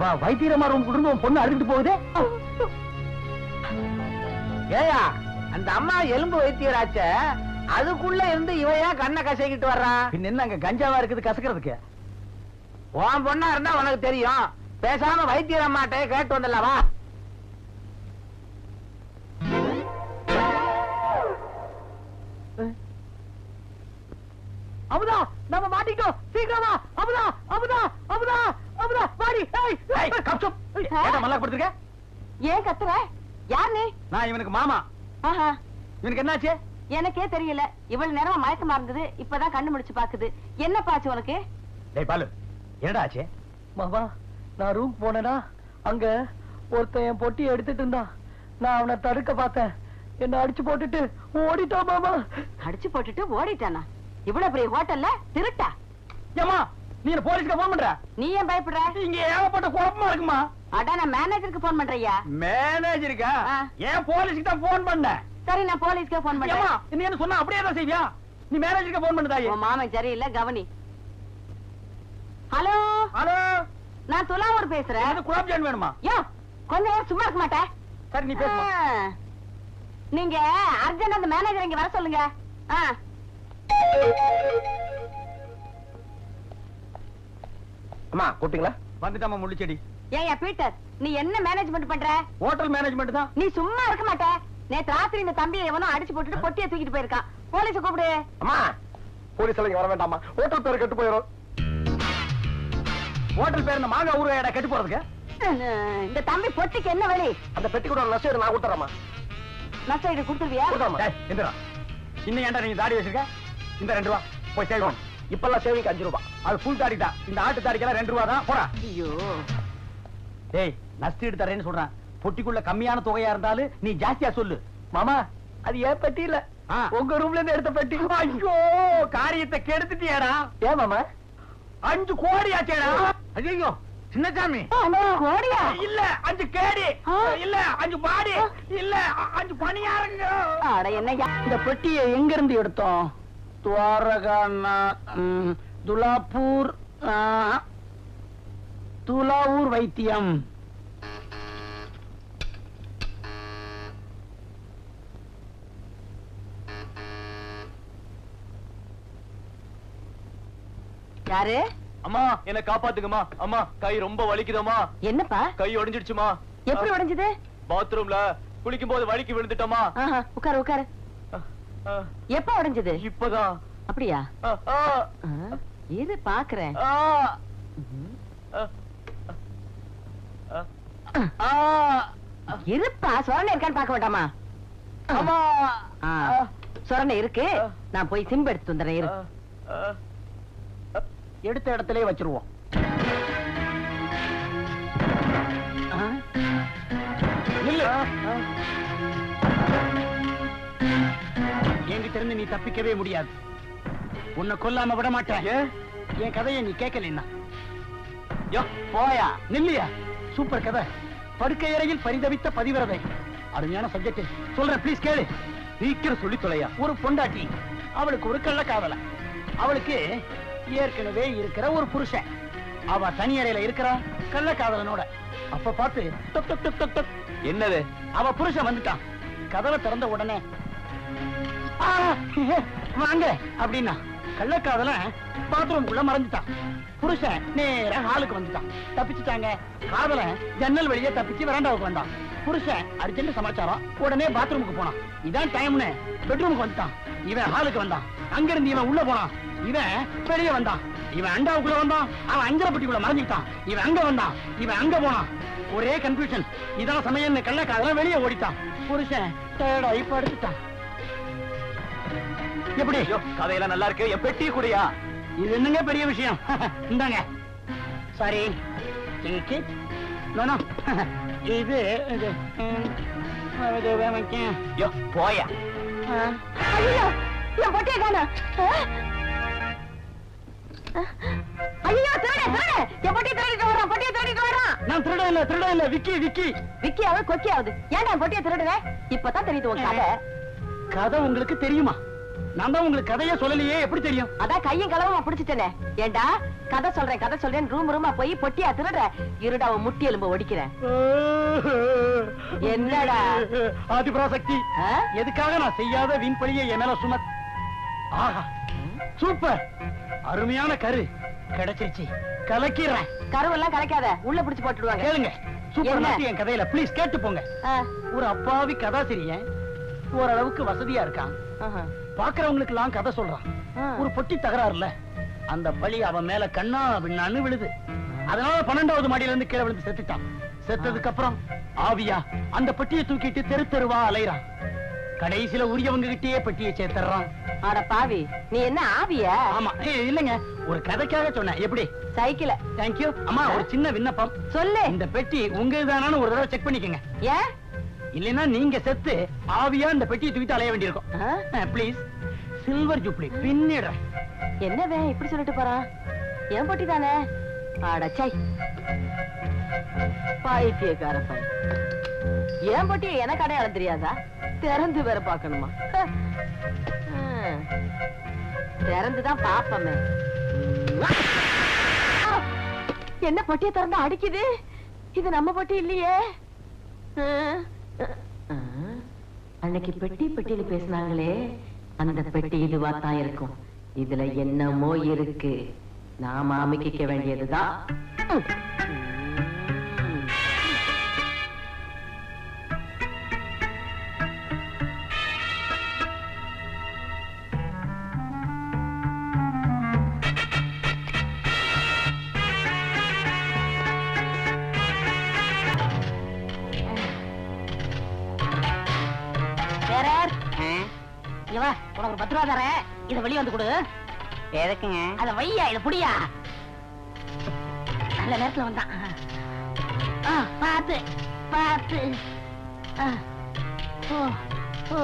ஏமா வைத்தியரமா ரூம் குடும்பம் பொண்ணு அழுதுட்டு போகுது ஏயா அந்த அம்மா எலும்பு வைத்தியராச்ச அதுக்குள்ள இருந்து இவையா கண்ணை கசைக்கிட்டு வர்றான் பின்ன என்ன அங்க கஞ்சாவா இருக்குது கசக்கிறதுக்கு உன் பொண்ணா இருந்தா உனக்கு தெரியும் பேசாம வைத்தியர் அம்மாட்டே கேட்டு வந்துடலாமா அமுதா நம்ம மாட்டிக்கிட்டோம் சீக்கிரமா அமுதா அமுதா அமுதா அமுதா வாடி ஏய் ஏய் கப்சப் ஏடா மல்லா படுத்துக்க ஏன் கத்துற யார் நீ நான் இவனுக்கு மாமா ஆஹா இவனுக்கு என்னாச்சு எனக்கே தெரியல இவ்வளவு நேரமா மயக்கமா இருந்தது இப்பதான் கண்ணு முடிச்சு பாக்குது என்ன பாச்சு உனக்கு டேய் பாலு என்னடா ஆச்சு மாமா நான் ரூம் போனேனா அங்க ஒருத்தன் என் பொட்டியை எடுத்துட்டு இருந்தான் நான் அவனை தடுக்க பார்த்தேன் என்ன அடிச்சு போட்டுட்டு ஓடிட்டான் மாமா அடிச்சு போட்டுட்டு ஓடிட்டானா இவ்வளவு பெரிய ஹோட்டல்ல திருட்டா ஏமா நீ என்ன போலீஸ்க்கு போன் பண்ற நீ ஏன் பயப்படுற இங்க ஏகப்பட்ட குழப்பமா இருக்குமா அடா நான் மேனேஜருக்கு போன் பண்றையா மேனேஜருக்கா ஆ. ஏன் போலீஸ்க்கு தான் போன் பண்ணேன் சரி நான் போலீஸ்க்கே போன் ஏமா பண்றேன் நீ என்ன சொன்னா அப்படியே தான் செய்வியா நீ மேனேஜருக்கு போன் பண்ணுதாயே உன் மாமன் சரியில்லை கவனி ஹலோ ஹலோ நான் துலாவூர் பேசுறேன் எனக்கு குலாப் ஜான் வேணுமா யோ கொஞ்ச நேரம் சும்மா இருக்க மாட்டேன் சரி நீ பேசுமா ஆ. நீங்க அர்ஜென்ட் அந்த மேனேஜர் இங்க வர சொல்லுங்க ஆ. அம்மா கூப்பிட்டீங்களா வந்துட்டாமா முள்ளிச்செடி ஏய்யா பீட்டர் நீ என்ன மேனேஜ்மெண்ட் பண்ற ஹோட்டல் மேனேஜ்மெண்ட் தான் நீ சும்மா இருக்க மாட்ட நேத்து ராத்திரி இந்த தம்பியை எவனோ அடிச்சு போட்டுட்டு பொட்டியை தூக்கிட்டு போயிருக்கான் போலீஸ கூப்பிடு அம்மா போலீஸ் எல்லாம் இங்க வர வேண்டாம்மா ஹோட்டல் பேர் கெட்டு போயிடும் ஹோட்டல் பேர் இந்த மாங்கா ஊறுகாயடா கெட்டு போறதுக்கு இந்த தம்பி பொட்டிக்கு என்ன வழி அந்த பெட்டி கூட நஷ்டம் நான் கொடுத்துறேம்மா நஷ்டம் இது கொடுத்துருவியா கொடுத்தாம்மா டேய், இந்திரா இன்னும் ஏன்டா நீங்க தாடி வச்சிருக்க இந்த ரெண்டு ரூபா போய் சேவ் பண்ணு இப்பெல்லாம் சேவிங் அஞ்சு ரூபாய் அது ஃபுல் தாடி தான் இந்த ஆட்டு தாடிக்கெல்லாம் ரெண்டு ரூபா தான் போடா ஐயோ டேய் நஷ்டீடு தரேன்னு சொல்றேன் பொட்டிக்குள்ள கம்மியான தொகையா இருந்தாலும் நீ ஜாஸ்தியா சொல்லு மாமா அது ஏன் பெட்டி இல்ல ஆ. உங்க ரூம்ல இருந்து எடுத்த பெட்டி ஐயோ காரியத்தை கெடுத்துட்டியாடா ஏன் மாமா அஞ்சு கோடி ஆச்சேடா ஐயோ சின்னசாமி கோடியா இல்ல அஞ்சு கேடி ஆ. இல்ல அஞ்சு பாடி இல்ல அ- அஞ்சு பணியாருங்க அட என்னய்யா இந்த பெட்டியை எங்க இருந்து எடுத்தோம் துவாரகா ம், துலாப்பூர் ஆ, துலாவூர் வைத்தியம் யாரு அம்மா என்ன காப்பாத்துங்கம்மா அம்மா கை ரொம்ப வலிக்குதம்மா என்னப்பா கை உடைஞ்சிடுச்சுமா எப்படி உடைஞ்சது பாத்ரூம்ல குளிக்கும் போது வலிக்கு விழுந்துட்டமா ஆஹா, உட்காரு உட்காரு எப்ப உடைஞ்சது இப்பதான் அப்படியா ஆ, ஆ, ஆ, இரு பாக்குறேன் ஆ, ஆ, ஆ, இருப்பா சொரணை இருக்கான்னு பார்க்க வேண்டாமா அம்மா ஆ, சொரணை இருக்கு நான் போய் சிம்பு எடுத்து வந்துடுறேன் இரு ஆ, எடுத்த இடத்திலே வச்சிருவோம் ஆ, நில்லு என்கிட்ட இருந்து நீ தப்பிக்கவே முடியாது உன்னை கொல்லாம விட மாட்டேன் என் கதையை நீ கேட்கலன்னா யோ போயா நில்லியா சூப்பர் கதை படுக்கை அறையில் பரிதவித்த பதிவிரதை அருமையான சப்ஜெக்ட் சொல்றேன் ப்ளீஸ் கேளு சீக்கிரம் சொல்லி தொலையா ஒரு பொண்டாட்டி அவளுக்கு ஒரு கள்ள காதல அவளுக்கு ஏற்கனவே இருக்கிற ஒரு புருஷன் அவ தனி அறையில இருக்கிறா கள்ள காதலனோட அப்ப பார்த்து டொக் டொக் டொக் டொக் டொக் என்னது அவ புருஷன் வந்துட்டான் கதவை திறந்த உடனே "ஆ, வாங்க அப்படின்னா கள்ளக்காதல பாத்ரூம் குள்ள மறைஞ்சிட்டான் புருஷன் நேரா ஹாலுக்கு வந்துட்டான் தப்பிச்சுட்டாங்க காதல ஜன்னல் வழியே தப்பிச்சு வராண்டாவுக்கு வந்தான் புருஷன் அர்ஜென்ட் சமாச்சாரம் உடனே பாத்ரூமுக்கு போனான் இதான் டைம்னு பெட்ரூமுக்கு வந்துட்டான் இவன் ஹாலுக்கு வந்தான் அங்கிருந்து இவன் உள்ள போனான் இவன் வெளியே வந்தான் இவன் அண்டாவுக்குள்ள வந்தான் அவன் அஞ்சரப்பட்டிக்குள்ள மறைஞ்சிட்டான் இவன் அங்க வந்தான் இவன் அங்க போனான் ஒரே கன்ஃபியூஷன் இதான் சமயம் கள்ளக்காதல வெளியே ஓடிட்டான் புருஷன் டயர்டாகி படுத்துட்டான் எப்படி ஐயோ கதையெல்லாம் நல்லா இருக்கு என் பெட்டி கூடயா இது என்னங்க பெரிய விஷயம் இந்தாங்க sorry take it no no இது இது ம், இது வேமைக்கும் ஐயோ போயா ஆ. ஐயோ என் பொட்டியை காணோம். ஆ? ஐயோ திருடு திருடு என் பொட்டியை திருடிட்டு வரான் பொட்டியை திருடிட்டு வரான் நான் திருட இல்ல திருட இல்ல விக்கி விக்கி விக்கியாவது கொக்கியாவது ஏன்டா என் பொட்டியை திருடுற இப்பதான் தெரியுது உன் கதை கதை உங்களுக்கு தெரியுமா நான் தான் உங்களுக்கு கதையே சொல்லலையே எப்படி தெரியும் அதான் கையும் களவுமா பிடிச்சிட்டேனே ஏண்டா கதை சொல்றேன் கதை சொல்றேன் ரூம் ரூமா போய் பொட்டியா திருடுற இருடா அவன் முட்டி எலும்பு ஒடிக்கிறேன் என்னடா? ஆதிபராசக்தி ஆ? எதுக்காக நான் செய்யாத வீண் பழியை என் மேல சுமத் ஆஹா சூப்பர் அருமையான கரு கிடைச்சிருச்சு கலக்கிறேன் கருவெல்லாம் கலைக்காத உள்ள பிடிச்சு போட்டுடுவாங்க கேளுங்க சூப்பர் என்ன? நாட்டி என் கதையில ப்ளீஸ் கேட்டு போங்க ஆ, ஒரு அப்பாவி கதாசிரியன் ஓரளவுக்கு வசதியா இருக்கான் ஆஹா. பாக்குறவங்களுக்கு எல்லாம் கதை சொல்றான் ஆ. ஒரு பொட்டி தகராறுல அந்த பழி அவன் மேல கண்ணா விண்ணான்னு விழுது அதனால பன்னெண்டாவது மாடியில இருந்து கீழே விழுந்து செத்துட்டான் செத்ததுக்கு அப்புறம் ஆவியா அந்த பெட்டியை தூக்கிட்டு தெரு தெருவா அலைறான் கடைசியில உரியவங்க கிட்டயே பெட்டியை சேர்த்துறான் அட பாவி நீ என்ன ஆவியா ஆமா ஏய், இல்லைங்க ஒரு கதைக்காக சொன்னேன் எப்படி சைக்கிள தேங்க்யூ அம்மா ஒரு சின்ன விண்ணப்பம் சொல்லு இந்த பெட்டி உங்க இதுதானான்னு ஒரு தடவை செக் பண்ணிக்கங்க ஏன் இல்லைன்னா நீங்க செத்து ஆவியா இந்த பெட்டியை தூக்கிட்டு அலைய வேண்டியிருக்கும் ஆ? ப்ளீஸ் சில்வர் ஜூப்ளி பின்னிடுறேன் என்னவே இப்படி சொல்லிட்டு போறான் என் பொட்டி தானே அடச்சை பைத்தியக்கார பையன் என் பொட்டியை எனக்கு அடையாளம் தெரியாதா திறந்து வேற பார்க்கணுமா ஹ. ஹம். திறந்துதான் பாப்பமே ஆ! என்ன பொட்டியை திறந்து அடிக்குது இது நம்ம பொட்டி இல்லையே ஆ. ஆ. அன்னைக்கு பெட்டி பெட்டியில பேசினாங்களே அந்த பெட்டி இதுவா தான் இருக்கும் இதுல என்னமோ இருக்கு நாம அமைக்க வேண்டியதுதான் ம். ம். வேறார் ஆ? இங்க வா உனக்கு ஒரு பத்து ரூபா தரேன் இத வெளிய வந்து கொடு எதுக்குங்க அத வையா இத புடியா நல்ல நேரத்துல வந்தான் ஆ, பாத்து பாத்து ஆ. ஓ ஓ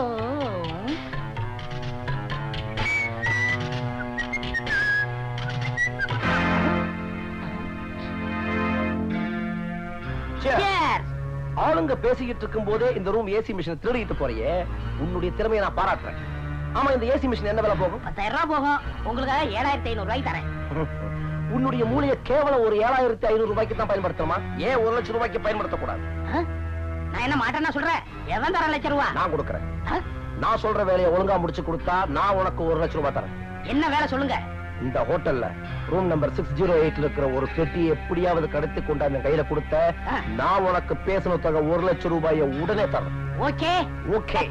Cheers. ஆளுங்க பேசிக்கிட்டு இருக்கும் போதே இந்த ரூம் ஏசி மிஷின் திருடிட்டு போறியே உன்னுடைய திறமையை நான் பாராட்டுறேன் ஆமா இந்த ஏசி மிஷின் என்ன விலை போகும் பத்தாயிரம் ரூபாய் போகும் உங்களுக்காக ஏழாயிரத்தி ஐநூறு ரூபாய்க்கு தரேன் உன்னுடைய மூளையை கேவலம் ஒரு ஏழாயிரத்தி ஐநூறு ரூபாய்க்கு தான் பயன்படுத்தணுமா ஏன் ஒரு லட்சம் ரூபாய்க்கு பயன்படுத்தக்கூடாது ஆ? நான் என்ன மாட்டேன்னா சொல்றேன் எவன் தர லட்சம் ரூபா நான் கொடுக்கறேன் ஆ? நான் சொல்ற வேலையை ஒழுங்கா முடிச்சு கொடுத்தா நான் உனக்கு ஒரு லட்சம் ரூபாய் தரேன் என்ன வேலை சொல்லுங்க இந்த ஹோட்டல்ல ரூம் நம்பர் சிக்ஸ் ஜீரோ எயிட்ல இருக்கிற ஒரு பெட்டியை எப்படியாவது கடத்தி கொண்டு அந்த கையில கொடுத்த ஆ. நான் உனக்கு பேசின தொகை ஒரு லட்சம் ரூபாயை உடனே தரேன் ஓகே ஓகே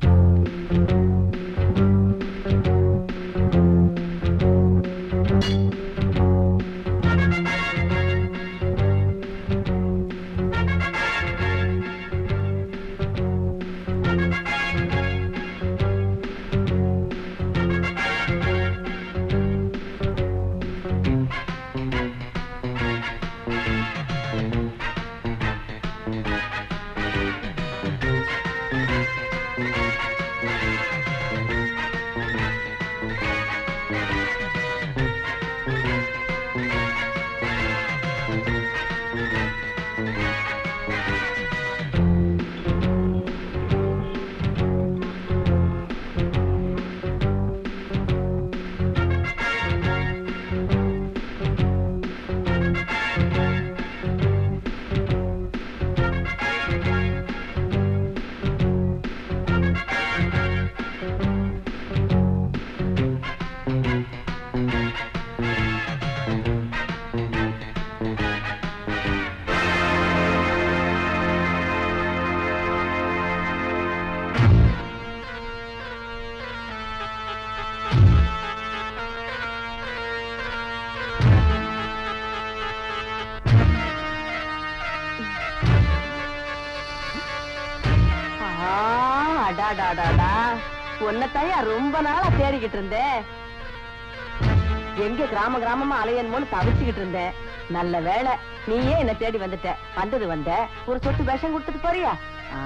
ஆ, அடாடாடாடா உன்னைத்தாயா ரொம்ப நாளா தேடிக்கிட்டு இருந்தேன் எங்க கிராம கிராமமா அலையணுமோன்னு தவிச்சுக்கிட்டு இருந்தேன் நல்ல வேளை நீயே என்ன தேடி வந்துட்ட வந்தது வந்த ஒரு சொட்டு விஷம் கொடுத்துட்டு போறியா ஆ,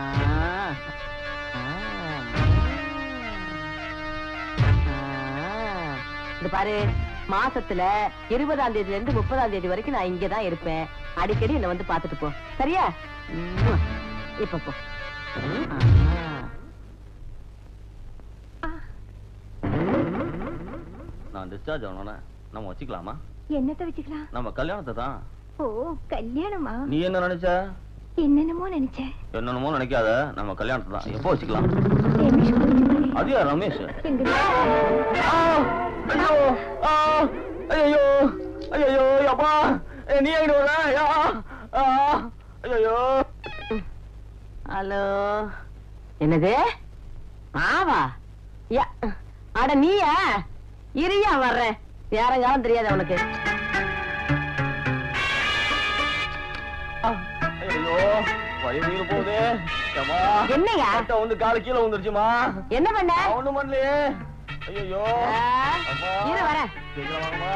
ஆ. ஆ. இது பாரு மாசத்துல இருபதாம் தேதியில இருந்து முப்பதாம் தேதி வரைக்கும் நான் இங்கதான் இருப்பேன் அடிக்கடி என்ன வந்து பாத்துட்டு போ சரியா ம்ம். இப்ப போ ஆ. நான் டிஸ்சார்ஜ் ஆனோட நம்ம வச்சுக்கலாமா என்னத்த வச்சுக்கலாம் நம்ம கல்யாணத்தை தான் ஓ கல்யாணமா நீ என்ன நினைச்ச என்னென்னமோ நினைச்சேன் என்னென்னமோ நினைக்காத நம்ம கல்யாணத்தை தான் எப்போ வச்சுக்கலாம் ரமேஷ் கூட வச்சுக்கிறேன். அது யார் ரமேஷ் எங்க ஐயோ ஐயோ ஐயோ அப்பா நீ எங்க வர ஐயோ ஹலோ என்னது ஆவா யா அட நீயா இரியா வர்றேன் யாரங்காலும் தெரியாது உனக்கு ஐயோ வயிறு போகுது ஏம்மா. என்னய்யா? கட்டை வந்து காலு கீழே வந்துருச்சுமா என்ன பண்ண ஒண்ணும் பண்ணலையே ஐயோ ஆ, அம்மா. இரு வரேன் சீக்கிரம் வாங்கம்மா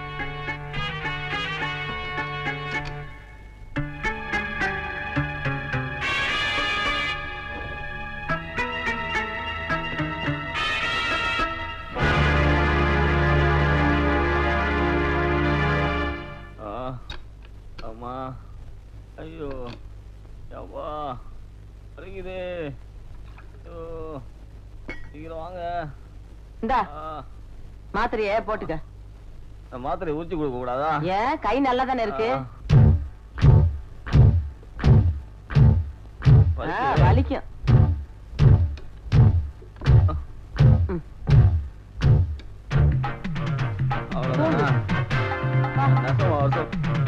ஆ, அம்மா ஐயோ அப்பா வலிக்குது ஐயோ சீக்கிரம் வாங்க இந்தா ஆ, மாத்திரைய போட்டுக்க இந்த மாத்திரை ஊத்தி கொடுக்க கூடாதா ஏன் கை நல்லா தானே இருக்கு ஆ, ஆ, வலிக்குது. வலிக்கும் ம். அவ்வளவுதானா? நெசமா வருஷம்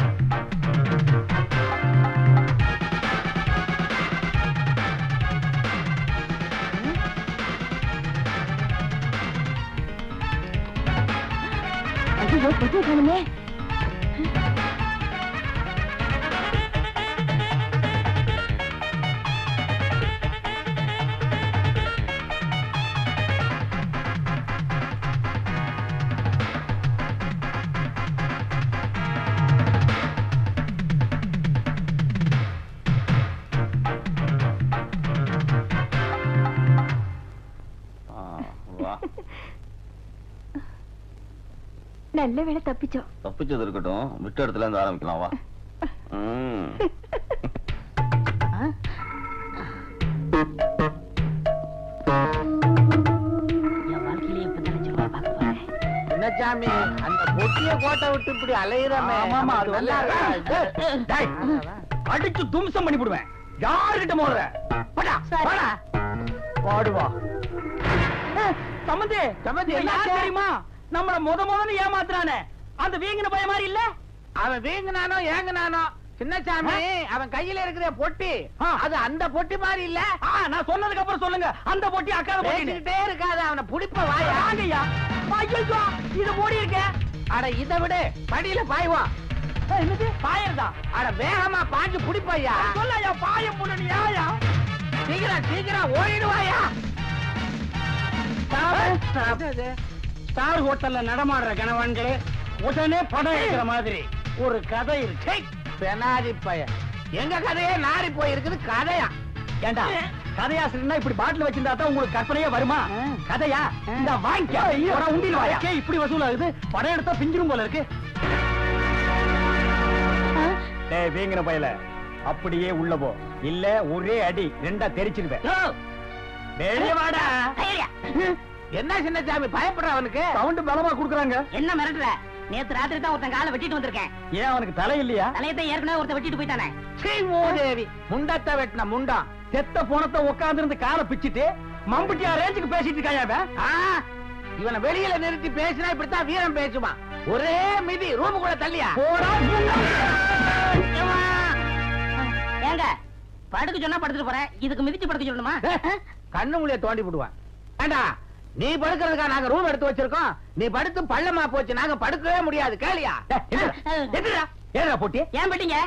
ஐயோ பொட்டியை காணுமே ஆ, வா நல்ல வேளை தப்பிச்சோம் தப்பிச்சது இருக்கட்டும் விட்ட இடத்துல இருந்து ஆரம்பிக்கலாம் வா ம். என் வாழ்க்கையிலே இப்ப தெரிஞ்சு பார்க்க போறேன் என்ன சாமி அந்த பொட்டிய கோட்டை விட்டு இப்படி அலையிறமே ஆமாமா, அது நல்லா வந்து- இருக்கா? டேய், அடிச்சு தும்சம் பண்ணி விடுவேன் யாருகிட்ட மோதுற போடா போடா பாடுவா சம்பந்தி சம்பந்தி, இவன் யார் என்னாச்சு? தெரியுமா நம்மள முத முதன்னு ஏமாத்துறானே அந்த வீங்கின பையன் மாதிரி இல்ல அவன் வீங்கினானோ ஏங்கினானோ சின்னசாமி அவன் கையில இருக்கிற பொட்டி ஆ. அது அந்த பொட்டி மாதிரி இல்ல ஆ, நான் சொன்னதுக்கு அப்புறம் சொல்லுங்க அந்த பொட்டி அக்காத பொட்டி பேசிக்கிட்டே இருக்காது அவனை புடிப்ப வாயா வாங்கய்யா ஐயோ இது மூடி இருக்க அட இதை விடு படியில பாய்வான் என்னது பாயறதா அட வேகமா பாஞ்சு புடிப்பையா சொல்லயா பாயம் புண்ணு யாயா சீக்கிரம் சீக்கிரம் ஓடிடுவாயா ஸ்டார் ஹோட்டல்ல நடமாடுற கணவன்களே உடனே படம் எடுக்கிற மாதிரி ஒரு கதை இருக்கு பெனாதி பையன் எங்க கதையே நாரி போயிருக்குது கதையா ஏண்டா கதையாசிரியர்னா இப்படி பாட்டில் வச்சிருந்தா தான் உங்களுக்கு கற்பனையே வருமா கதையா இந்த வாங்கிக்க உண்டியில் வாயா இப்படி வசூல் ஆகுது படம் எடுத்தா பிஞ்சிரும் போல இருக்கு டேய் வீங்கின பயல அப்படியே உள்ள போ இல்ல ஒரே அடி ரெண்டா தெரிச்சிருவேன் வெளிய வாடா என்ன சின்னசாமி பயப்படுற அவனுக்கு சவுண்ட் பலமா குடுக்குறாங்க என்ன மிரட்டுற நேத்து ராத்திரி தான் ஒருத்தன் காலை வெட்டிட்டு வந்திருக்கேன் ஏன் அவனுக்கு தலை இல்லையா தலையத்தை ஏற்கனவே ஒருத்தன் வெட்டிட்டு போயிட்டானே சீ மூதேவி முண்டத்தை வெட்டின முண்டம் செத்த போனத்தை உட்கார்ந்து இருந்து காலை பிச்சிட்டு மம்புட்டியா ரேஞ்சுக்கு பேசிட்டு இருக்காயா அவன்? ஆ, இவனை வெளியில நிறுத்தி பேசினா இப்படித்தான் வீரம் பேசுவான் ஒரே மிதி ரூமுக்குள்ள தள்ளியா போடா ஏம்மா? ஏங்க படுக்க சொன்னா படுத்துட்டு போறேன் இதுக்கு மிதிச்சு படுக்க சொல்லணுமா கண்ணு முடிய தோண்டி விடுவான் ஏண்டா நீ படுக்கிறதுக்கா நாங்க ரூம் எடுத்து வச்சிருக்கோம் நீ படுத்து பள்ளமா போச்சு நாங்க படுக்கவே முடியாது கேளியா ஏடா போட்டி ஏன் பெட்டிங்க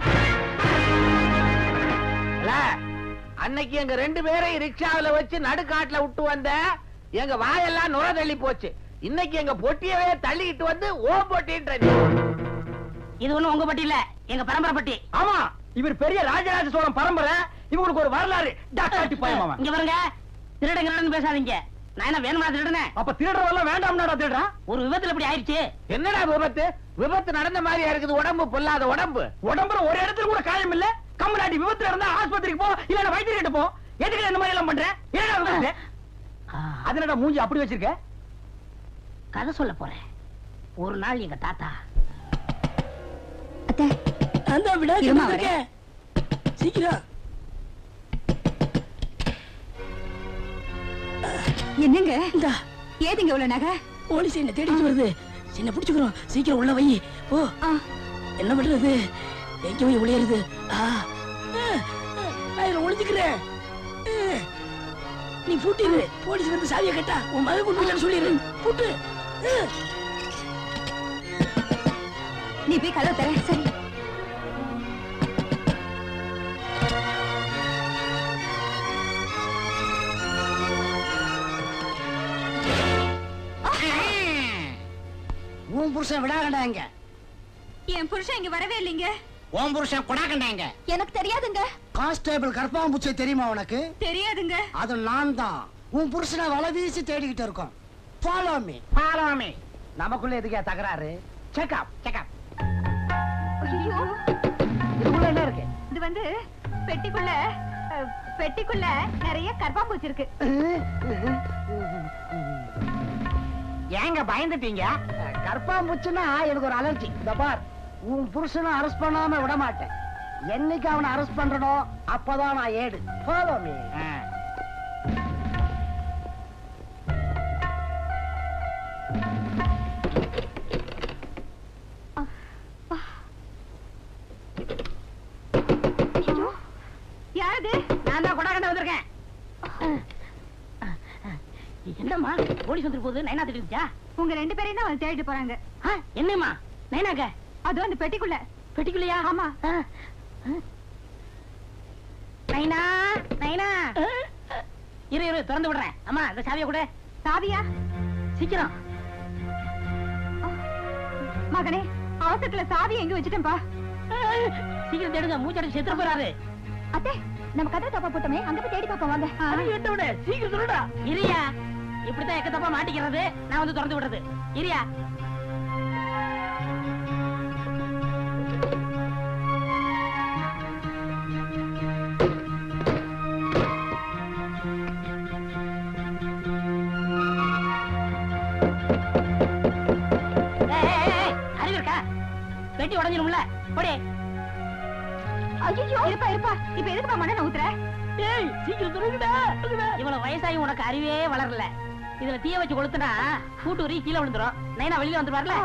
இல்ல, அன்னைக்கு எங்க ரெண்டு பேரையும் ரிக்ஷாவுல வச்சு நடுக்காட்டுல விட்டு வந்த எங்க வாயெல்லாம் நுர தள்ளி போச்சு இன்னைக்கு எங்க பொட்டியவே தள்ளிக்கிட்டு வந்து ஓ பொட்டின்ற நீ. இது ஒண்ணும் உங்க பட்டி இல்ல எங்க பரம்பரை பட்டி ஆமா இவர் பெரிய ராஜராஜ சோழன் பரம்பரை இவங்களுக்கு ஒரு வரலாறு டாக்காட்டி பயமாவா இங்க பாருங்க திருடங்கிறன்னு பேசாதீங்க நான் என்ன வேணுமா திருடுனேன் அப்ப திருடுறவெல்லாம் வேண்டாம்னாடா திருடுறான் ஒரு விபத்துல இப்படி ஆயிடுச்சு என்னடா விபத்து விபத்து நடந்த மாதிரியா இருக்குது உடம்பு பொல்லாத உடம்பு உடம்புல ஒரு இடத்துல கூட காயம் இல்ல கம்மலாட்டி விபத்துல இருந்தா ஆஸ்பத்திரிக்கு போ இல்ல வைத்தியர்கிட்ட போ எதுக்கு இந்த மாதிரி எல்லாம் பண்ற என்னடா விபத்து அதனடா மூஞ்சி அப்படி வச்சிருக்க கதை சொல்ல போறேன் ஒரு நாள் எங்க தாத்தா அத்தை அந்த விட இருமா இருக்கேன் சீக்கிரம் என்னங்க இந்தா ஏதுங்க இவ்வளவு நகை போலீஸ் என்ன தேடிட்டு வருது சின்ன பிடிச்சுக்கிறோம் சீக்கிரம் உள்ள வை ஓ ஆ. என்ன பண்றது எங்க போய் ஒளியறது ஆ. ஆ, ஆ, நான் இதுல ஒளிஞ்சுக்கிறேன் ஆ. நீ பூட்டிடு போலீஸ் வந்து சாவியை கேட்டா உன் மகன் கொண்டு போய் சொல்லிடு பூட்டு ஆ. நீ போய் கதவு தர சரி உன் புருஷன் விடாகண்டாங்க என் புருஷன் இங்க வரவே இல்லைங்க உன் புருஷன் குடாக்கண்டாங்க எனக்கு தெரியாதுங்க கான்ஸ்டேபிள் கற்பாம்பூச்சி தெரியுமா உனக்கு தெரியாதுங்க அது நான் தான் உன் புருஷனை வலை வீசி தேடிக்கிட்டு இருக்கோம் ஃபாலோ மீ பாலாமே நமக்குள்ள எதுக்கே தகராறு செக்அப் செக்அப் ஐயோ இதுக்குள்ள என்ன இருக்கு இது வந்து பெட்டிக்குள்ள அஹ், பெட்டிக்குள்ள நிறைய கர்ப்பாம்பூச்சி இருக்கு ஏங்க பயந்துட்டீங்க கற்பாம்பூச்சின்னா எனக்கு ஒரு அலர்ஜி இந்த பார் உன் புருஷனை அரெஸ்ட் பண்ணாம விட மாட்டேன் என்னைக்கு அவனை அரெஸ்ட் பண்றனோ அப்பதான் நான் ஏடு ஃபாலோ மீ ஆ. ஐயோ யாரது நான் தான் கொடாகண்ட வந்திருக்கேன் என்னம்மா போலீஸ் வந்துட்டு போகுது நைனா திட்டுச்சா உங்க ரெண்டு பேரையும் தான் வந்து தேடிட்டு போறாங்க என்னம்மா நைனாங்க அது அந்த பெட்டிக்குள்ள பெட்டிக்குள்ளையா ஆமா ஆ. நைனா நைனா இரு இரு திறந்து விடுறேன் அம்மா இந்த சாவியை கூட சாவியா சீக்கிரம் மகனே அவசரத்துல சாவியை எங்க வச்சுட்டேன்பா சீக்கிரம் தேடுங்க மூச்சடி செத்து போறாரு அத்தே நம்ம கதவு தப்பா போட்டோமே அங்க போய் தேடி பாப்போம் வாங்க எட்ட விட சீக்கிரம் சொல்லுடா இரியா இப்படித்தான் எக்க தப்பா மாட்டிக்கிறது நான் வந்து திறந்து விடுறது இரியா ஏய், ஏய், ஏய், அறிவு இருக்கா வெட்டி உடஞ்சிரும்ல போடி ஐயோ இருப்பா இருப்பா இப்ப எதுக்குப்பா மண்ணை ஊத்துற ஏய் சீக்கிரம் துறங்குடா இவ்வளவு வயசாகி உனக்கு அறிவே வளரல இதுல தீய வச்சு கொளுத்துனா கூட்டு உரி கீழே விழுந்துரும் நைனா வெளியில வந்து வரல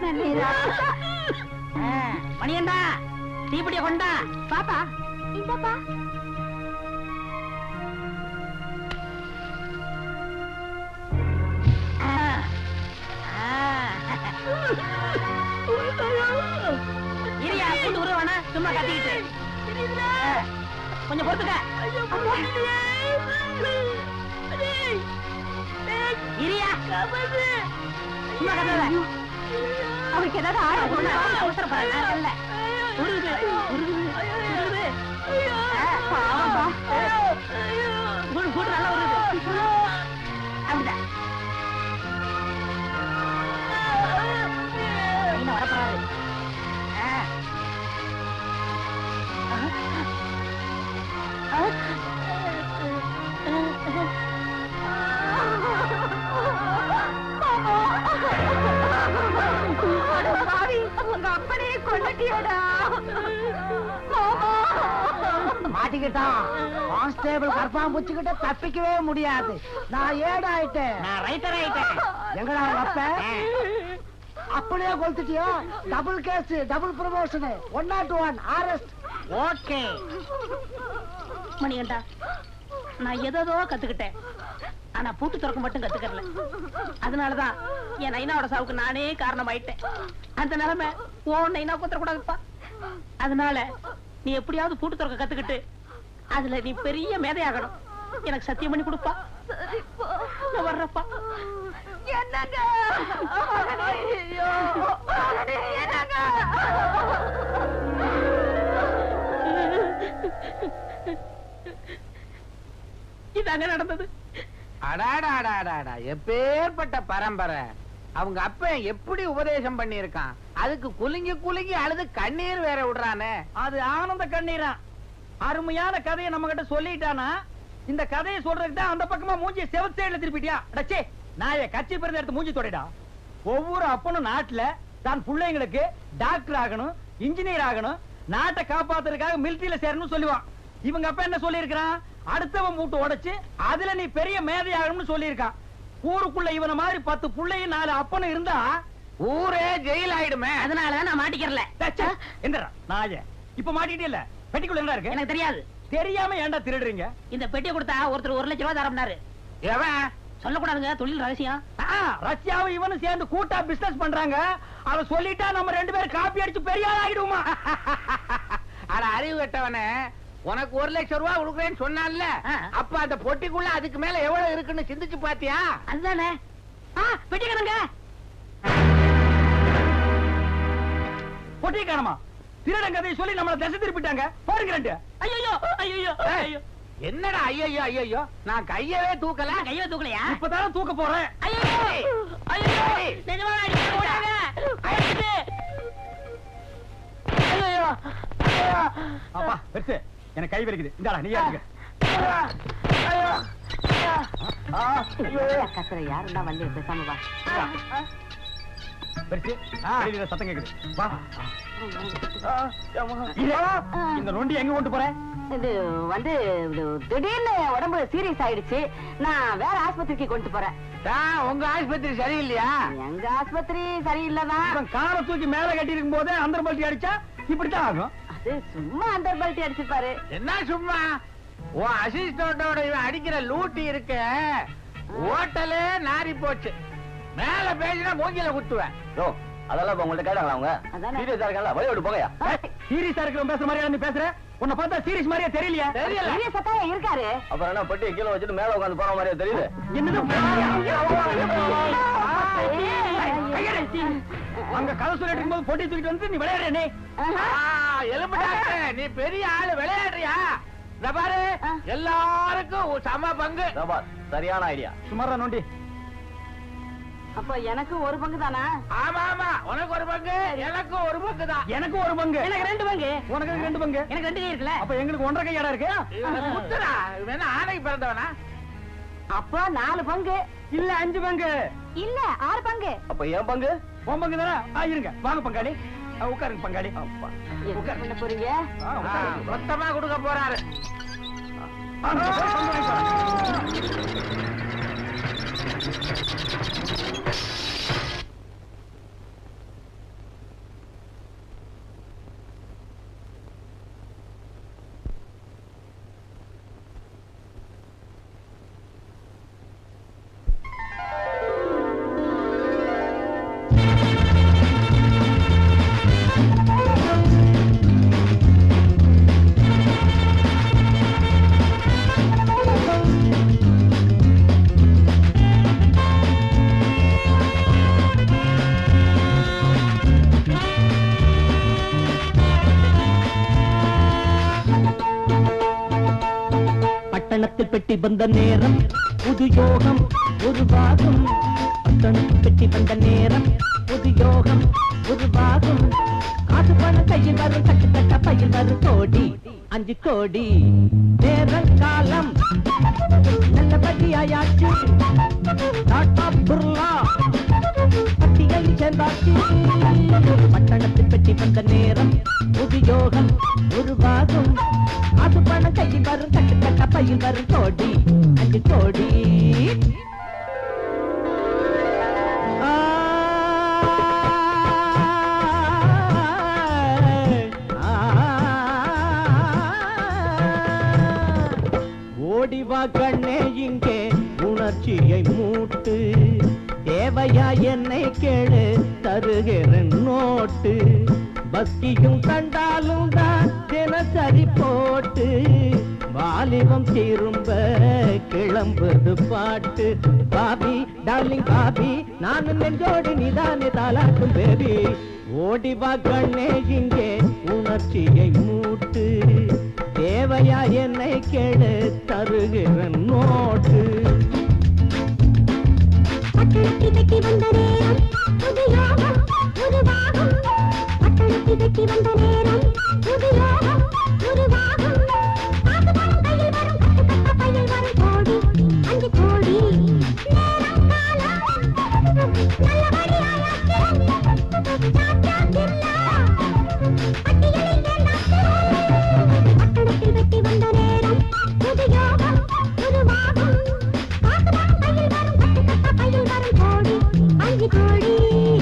மணியண்டா தீப்பெட்டிய கொண்டா பாப்பா இந்தப்பா ஆ. ஆ. இரியா கூட்டு உருவ வேணா சும்மா கத்திக்கிட்டு ஆ. கொஞ்சம் பொறுத்துக்க இரியா சும்மா கத்தாத அவருக்கு ஏதாவது ஆர்டர் ஒண்ணு அவசரப்படாத, நான் இல்ல. உருகுது, உருகுது, உருகுது. ஆ, பாவம்பா. கூடு, கூடு நல்லா உருகுது. அப்படிதான். இன்னும் வரப்படாது. ஆ. ஆ. அட பாவி, உங்க அப்பனையே கொண்டுட்டியேடா. மாமா. மாட்டிக்கிட்டான் கான்ஸ்டேபிள் கற்பாம்பூச்சி கிட்ட தப்பிக்கவே முடியாது நான் ஏடு ஆயிட்டேன் நான் ரைட்டர் ஆயிட்டேன் எங்கடா உங்க அப்ப அப்படியே கொளுத்துட்டியா double case double promotion one nought one ஆர்எஸ்ட் ஓகே மணிகண்டா நான் ஏதோ கத்துக்கிட்டேன் ஆனா பூட்டு திறக்க மட்டும் கத்துக்கறல அதனாலதான் என் நைனாவோட சாவுக்கு நானே காரணமாயிட்டேன் அந்த நிலைமை ஓ நைனா குத்துறக்கூடாதுப்பா அதனால நீ எப்படியாவது பூட்டு திறக்க கத்துக்கிட்டு அதுல நீ பெரிய மேதையாகணும் எனக்கு சத்தியம் பண்ணி கொடுப்பா நான் வர்றப்பா என்னங்க மகனே, ஐயோ, மகனே, என்னங்க இதாங்க நடந்தது அடாடாடாடாடா எப்பேற்பட்ட பரம்பரை அவங்க அப்ப எப்படி உபதேசம் பண்ணியிருக்கான் அதுக்கு குலுங்கி குலுங்கி அழுது கண்ணீர் வேற விடுறானே அது ஆனந்த கண்ணீரா அருமையான கதையை நம்ம கிட்ட சொல்லிட்டானா இந்த கதையை சொல்றதுக்கு தான் அந்த பக்கமா மூஞ்சி செவத் சைடுல திருப்பிட்டியா அடச்சே நாய கட்சி பிறந்த எடுத்து மூஞ்சி தொடடா ஒவ்வொரு அப்பனும் நாட்டுல தான் பிள்ளைங்களுக்கு டாக்டர் ஆகணும் இன்ஜினியர் ஆகணும் நாட்டை காப்பாத்துறதுக்காக மிலிட்டரியில சேரணும்னு சொல்லுவான் இவங்க அப்பா என்ன சொல்லியிருக்கிறான் அடுத்தவன் மூட்டு உடைச்சு அதுல நீ பெரிய மேதை ஆகணும்னு சொல்லியிருக்கான் ஊருக்குள்ள இவன மாதிரி பத்து புள்ளையும் நாலு அப்பனும் இருந்தா ஊரே ஜெயில் ஆயிடுமே அதனால நான் மாட்டிக்கிறல எந்திரா நாய இப்ப மாட்டிட்டே இல்ல பெட்டிக்குள்ள என்ன இருக்கு எனக்கு தெரியாது தெரியாம ஏன்டா திருடுறீங்க இந்த பெட்டியை கொடுத்தா ஒருத்தர் ஒரு லட்சம் ரூபாய் தரம்னாரு எவன் சொல்லக்கூடாதுங்க தொழில் ரகசியம் ஆ, ரஷ்யாவும் இவனும் சேர்ந்து கூட்டா பிசினஸ் பண்றாங்க அத சொல்லிட்டா நம்ம ரெண்டு பேரும் காப்பி அடிச்சு பெரிய ஆள் ஆகிடுவோமா அட அறிவு கட்டவனே உனக்கு ஒரு லட்சம் ரூபாய் கொடுக்குறேன்னு சொன்னான்ல ஆ. அப்ப அந்த பொட்டிக்குள்ள அதுக்கு மேல எவ்வளவு இருக்குன்னு சிந்திச்சு பாத்தியா அதுதானே ஆ, பெட்டி கணங்க பொட்டி காணமா திருடன் கதையை சொல்லி நம்மள திசை திருப்பிட்டாங்க பாருங்க ரெண்டு ஐயோ ஐயோ ஐயோ என்னடா ஐயோ ஐயோ நான் கையவே தூக்கல கையை தூக்கலையா இப்பதானே தூக்க போறேன் ஐயோ ஐயோ நிஜமா அடிக்க போறாங்க அடிக்குது. ஐயோ அப்பா பெருசு எனக்கு கை வலிக்குது இந்தாடா நீ ஏத்துக்க கத்துற யாருன்னா வந்து பேசாம வா பெருசு வெளியில சத்தம் கேக்குது வா இது, இந்த நொண்டி எங்க கொண்டு போறேன் இது வந்து இது திடீர்னு உடம்பு சீரியஸ் ஆயிடுச்சு நான் வேற ஆஸ்பத்திரிக்கு கொண்டு போறேன் தான் உங்க ஆஸ்பத்திரி சரியில்லையா எங்க ஆஸ்பத்திரி சரியில்லைதான் இவன் காரை தூக்கி மேல கட்டி இருக்கும் போதே அந்த பல்ட்டி அடிச்சா இப்படித்தான் ஆகும் அது சும்மா அந்த பல்ட்டி அடிச்சுப்பாரு என்ன சும்மா உன் அசிஸ்டன்டோட இவன் அடிக்கிற லூட்டி இருக்க ஹோட்டலே நாரி போச்சு மேல பேசினா மூஞ்சில குத்துவேன் யோ அதெல்லாம் இப்ப உங்கள்ட்ட கேட்டாங்களா அவங்க அதானே. சீரியஸா இருக்கல வழி விட்டு போகையா சீரியஸா இருக்கிறவன் பேசுற மாதிரியா நீ பேசுற உன்னை பார்த்தா சீரியஸ் மாதிரியே தெரியலையா தெரியல சீரியஸா தான் இருக்காரு அப்புறம் என்ன பெட்டி கீழே வச்சுட்டு மேல உட்காந்து போற மாதிரியா தெரியுது என்னது அங்க கதை சொல்லிட்டு இருக்கும்போது பொட்டி தூக்கிட்டு வந்து நீ விளையாடுற நீ ஆ, எலும்பு டாக்டர், நீ பெரிய ஆளு விளையாடுறியா இந்த பாரு எல்லாருக்கும் ஒரு சம பங்கு சபாஸ் சரியான ஐடியா சுமாரா நோண்டி அப்ப எனக்கு ஒரு பங்கு தானா ஆமா ஆமா உனக்கு ஒரு பங்கு எனக்கும் ஒரு பங்கு தான் எனக்கு ஒரு பங்கு எனக்கு ரெண்டு பங்கு உனக்கு ரெண்டு பங்கு எனக்கு ரெண்டு கை இருக்குல்ல அப்ப எங்களுக்கு ஒன்றரை கை இடம் இருக்கு இவனை குத்துடா இவன் என்ன ஆணைக்கு பிறந்தவனா அப்ப நாலு பங்கு இல்ல அஞ்சு பங்கு இல்ல ஆறு பங்கு அப்ப என் பங்கு உன் பங்கு தானே ஆ, இருங்க வாங்க பங்காளி ஆ, உட்காருங்க பங்காளி என்ன பண்ண போறீங்க ஆ, ஆ, உட்காருங்க. மொத்தமா கொடுக்க போறாரு ஆ, நீங்க போய் பங்கு வாங்கிக்கோங்க. பட்டணத்தில் பெட்டி வந்த நேரம் புது யோகம் உருவாகும் பட்டணத்தில் பெட்டி வந்த நேரம் புது யோகம் உருவாகும் காசு பணம் கையில் வரும் கட்டு கட்ட பையில் வரும் கோடி அஞ்சு கோடி நேரம் காலம் நல்லபடியாயாச்சு டாட்டா பிர்லா பட்டியல் சேர்ந்தாச்சு பட்டணத்தில் பெட்டி வந்த நேரம் புது யோகம் உருவாகும் காசு பணம் கையில் வரும் கட்டு கட்ட பையில் வரும் கோடி அஞ்சு கோடி ஆ, ஆ, ஓடி வா கண்ணே இங்கே உணர்ச்சியை மூட்டு தேவையா என்னை கேளு தருகிற நோட்டு பக்தியும் கண்டாலும் தான் தினசரி போட்டு வாலிபம் திரும்ப கிளம்புது பாட்டு பாபி டார்லிங் பாபி நானும் நெஞ்சோடு நிதானே தாலாட்டும் பேபி ஓடி வா கண்ணே இங்கே உணர்ச்சியை மூட்டு தேவையா என்னை கேளு தருகிற நோட்டு பட்டணத்தில் வெட்டி வந்த நேரம் புது யோகம் உருவாகும் பட்டணத்தில் வெட்டி வந்த நேரம் புது யோகம் உருவாகும் காசு பணம் கையில் வரும் கட்டு கட்ட பையில் வரும் கோடி அஞ்சு கோடி நேரம் காலம் நல்லபடியாய் அஞ்சு கோடி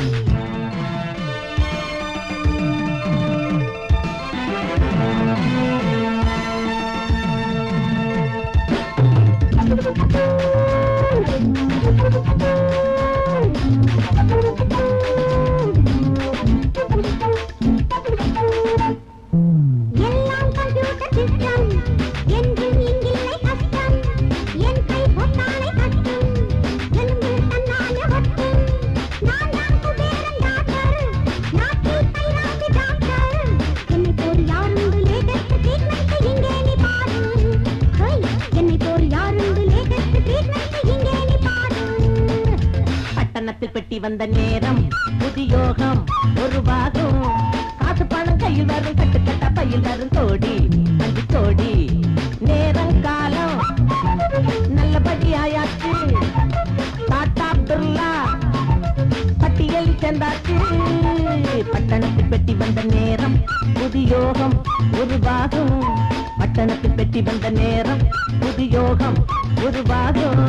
எல்லாம் கம்ப்யூட்டர் சிஸ்டம் என்றும் இங்கில்லை கஷ்டம் என் கை பொத்தானை கட்டும் எலும்பு தன்னாலே ஒட்டும் நான் தான் குபேரன் டாக்டர் நாட்டில் தைராசி டாக்டர் என்னை போர் யாருண்டு லேட்டஸ்ட் ட்ரீட்மெண்ட் இங்கே நீ பாரு ஹை என்னை போர் யாருண்டு லேட்டஸ்ட் ட்ரீட்மெண்ட் இங்கே நீ பாரு பட்டணத்தில் பெட்டி வந்த நேரம் புதியோகம் ஒரு பாகம் காசு பணம் கையில் வரும் கட்டு கட்ட பையில் வரும் கோடி அஞ்சு கோடி நேரம் காலம் நல்லபடி ஆயாச்சு டாடா பிர்லா பட்டியல் சேர்ந்தாச்சு பட்டணத்தில் பெட்டி வந்த நேரம் புதியோகம் ஒரு பாகம் பட்டணத்தில் பெட்டி வந்த நேரம் புதியோகம் ஒரு பாகம்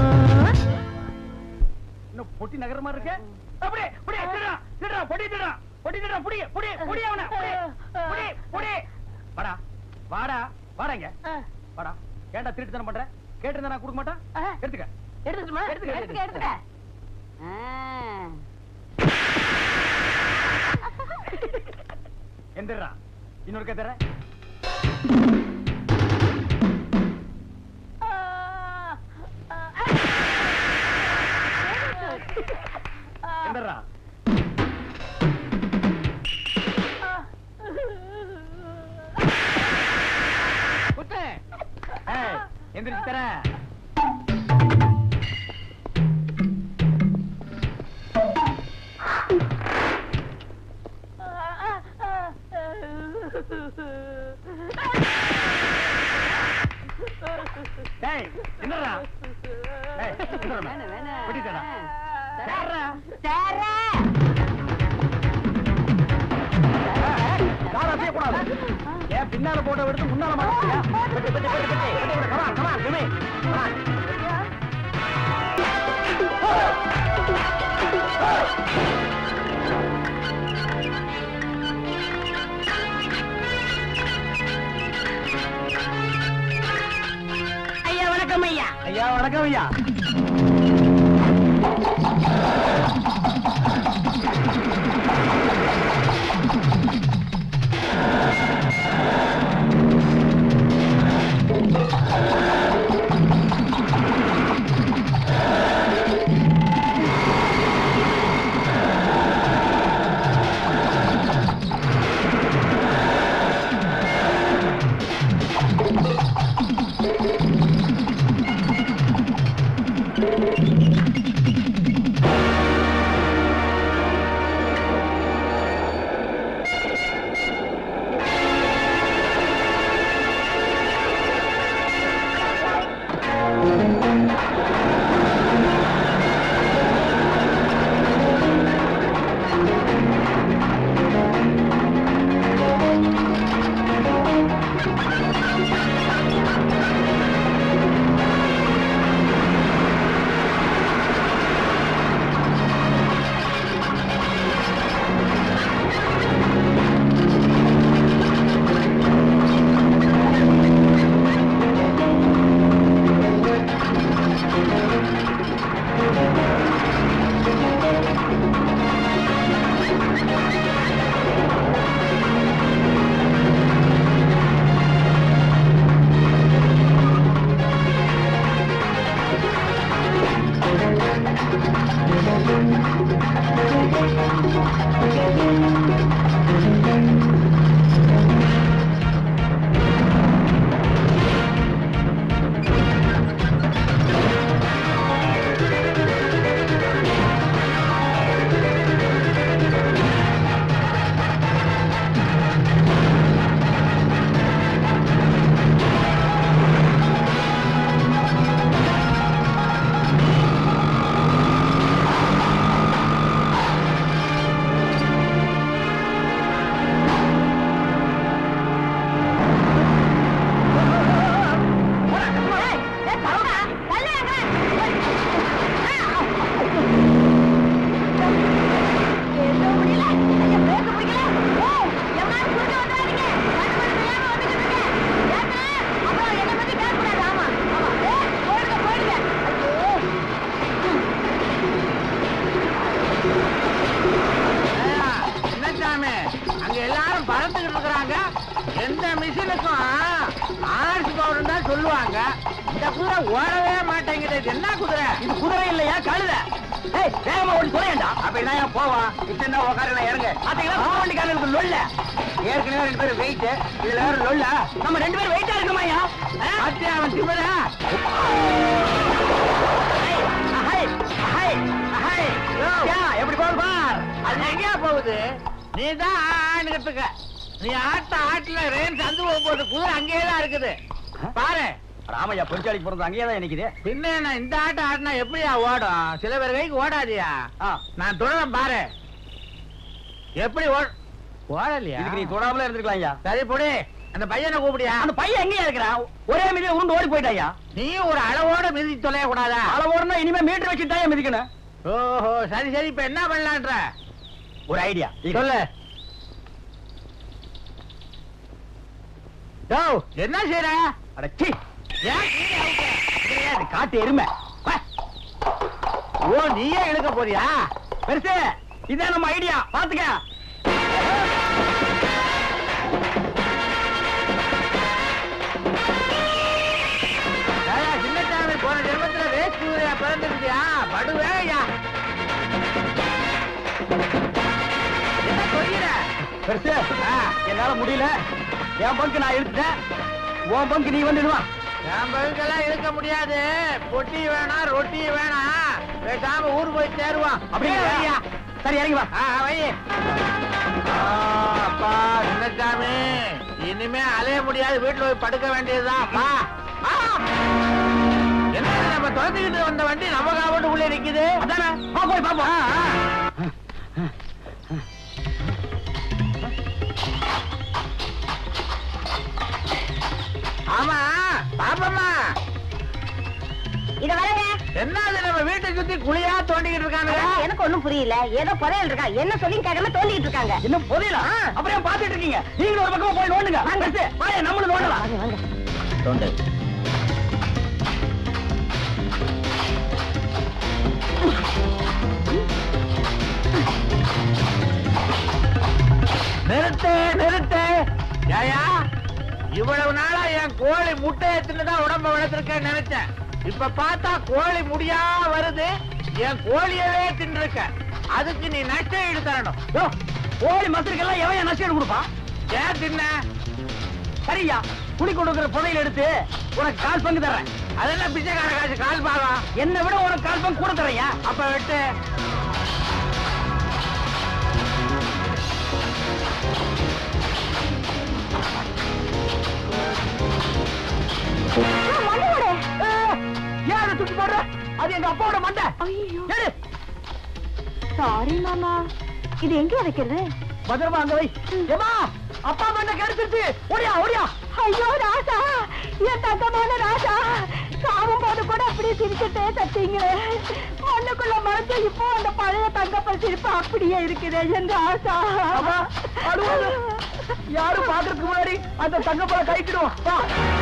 இன்னும் பொட்டி நகர மாதிரி இருக்கு அப்படியே புடி திருடா திருடா பொட்டி திருடா பொட்டி திருடா புடி புடி புடி அவன புடி புடி புடி வாடா வாடா வாடா இங்க வாடா ஏன்டா திருட்டு தானே பண்ற கேட்டு நான் கொடுக்க மாட்டேன் எடுத்துக்க எடுத்துக்கணுமா எடுத்துக்க, எடுத்துக்க எடுத்துக்க எந்திரா இன்னொரு கத்தர எந்திரா குத்து ஏய் எந்திரிச்சு தர டேய் என்னடா டேய் என்னடா பொட்டி தரடா தரடா கால அசைய கூடாது ஏன் பின்னால போட்டோ எடுத்து முன்னால மாட்டியா bet bet bet bet come on come on கிமி கமான் ஐயா வணக்கம் ஐயா ஐயா வணக்கம் ஐயா ஓட்டுக்கிட்டு இருக்கிறாங்க எந்த மிஷினுக்கும் ஆர்ஸ் பவுடர் தான் சொல்லுவாங்க இந்த குதிரை ஓடவே மாட்டேங்குது இது என்ன குதிரை இது குதிரை இல்லையா கழுத ஏய் வேகமா ஓடி தொலையண்டா அப்படிதான் ஏன் போவான் இப்ப உட்கார இறங்க பாத்தீங்களா வண்டிக்காரங்களுக்கு லொல்ல ஏற்கனவே ரெண்டு பேரும் வெயிட் இதுல வேற லொல்ல நம்ம ரெண்டு பேரும் வெயிட்டா இருக்கமாயா அத்தியா அவன் திமிர எப்படி போகுது பார் அது எங்கேயா போகுது நீ தான் ஆணுகிறதுக்க நீ ஆட்ட ஆட்டுல ரேன் சந்து போகும்போது குதிரை அங்கேயே தான் இருக்குது பாரு ராமையா பொறிச்சாலிக்கு பிறந்த அங்கேயே தான் நிக்குது பின்ன என்ன இந்த ஆட்டம் ஆட்டினா எப்படியா ஓடும் சில பேர் கைக்கு ஓடாதியா ஆ. நான் தொடரம் பாரு எப்படி ஓ ஓடலையா இதுக்கு நீ தொடாமலே இருந்திருக்கலாம் ஐயா சரி பொடி அந்த பையனை கூப்பிடியா அந்த பையன் எங்கேயா இருக்கிறான் ஒரே மீதியில உருண்டு ஓடி போயிட்டாயா நீயும் ஒரு அளவோட மிதி தொலைய கூடாதா அளவோடனா இனிமே மீட்டர் வச்சுட்டாயா மிதிக்கணும் ஓஹோ சரி சரி இப்ப என்ன பண்ணலான்ற ஒரு ஐடியா சொல்லு யோ, என்ன செய்யற அடச்சி ஏன் கீழே அவுக்க? கிடையாது காட்டு எருமை வா. ஓ நீயே இழுக்க போறியா பெருசு இதான் நம்ம ஐடியா பாத்துக்க ஏய்யா, சின்னசாமி போன ஜென்மத்துல வேஸ்ட் குதிரையா பிறந்திருக்கியா படுவேயா என்ன சொல்லிற பெருசு ஆ. என்னால முடியல என் பங்கு நான் இழுத்துட்டேன் உன் பங்கு நீ வந்துடுவா என் பகுக்கெல்லாம் இழுக்க முடியாது பொட்டி வேணாம் ரொட்டி வேணாம் பேசாம ஊர் போய் சேருவான் அப்படியே ஐயா சரி இறங்கி வா ஆ, வை. ஆ, அப்பா சின்னசாமி இனிமே அலைய முடியாது வீட்டுல போய் படுக்க வேண்டியதுதான் அப்பா ஆ. என்ன இது நம்ம துரத்திக்கிட்டு வந்த வண்டி நம்ம காவட்டு உள்ளே நிக்குது அதானே வா போய் பாப்போம் ஆ, ஆ. ஆமா பாப்பம்மா இத வரங்க என்ன அது நம்ம வீட்டை சுத்தி குழியா தோண்டிக்கிட்டு இருக்கானுங்க எனக்கு ஒண்ணும் புரியல ஏதோ புதையல் இருக்கா என்ன சொல்லி கேட்காம தோண்டிட்டு இருக்காங்க இன்னும் புரியல அப்புறம் பாத்துட்டு இருக்கீங்க நீங்களும் ஒரு பக்கமா போய் நோண்டுங்க பெருசு வாங்க நம்மளும் நோண்டலாம் தோண்டு நிறுத்து நிறுத்து ஏயா இவ்வளவு நாளா என் கோழி முட்டையை தின்னுதான் உடம்ப வளர்த்திருக்கேன்னு நினைச்சேன் இப்ப பார்த்தா கோழி முடியா வருது என் கோழியவே தின்றுருக்க அதுக்கு நீ நஷ்டம் ஈடு தரணும் யோ, கோழி மசருக்கெல்லாம் எவன் நஷ்டம் கொடுப்பான் ஏன் தின்ன சரியா குடி கொடுக்கிற புதையல் எடுத்து உனக்கு கால் பங்கு தர்றேன் அதெல்லாம் பிச்சைக்கார காசு கால் பாகம் என்னை விட உனக்கு கால் பங்கு கூட தரையா அப்ப வெட்டு ஏன் அதை தூக்கி போடுற அது எங்க அப்பாவோட மண்டை ஐயோ ஏறு சாரி மாமா இது எங்க வைக்கிறது பத்திரமா அங்க வை ஏமா அப்பா மண்டை கிடைச்சிருச்சு ஓடியா ஓடியா ஐயோ ராசா என் தங்கமான ராசா சாவும் போது கூட அப்படியே சிரிச்சுட்டே தட்டீங்களே மண்ணுக்குள்ள மறைஞ்ச இப்போ அந்த பழைய தங்கப்பல் சிரிப்பு அப்படியே இருக்குது என் ராசா அம்மா, அழுவாத. யாரும் பாக்குறதுக்கு முன்னாடி அந்த தங்கப்பழ கைக்கிடுவோம் வா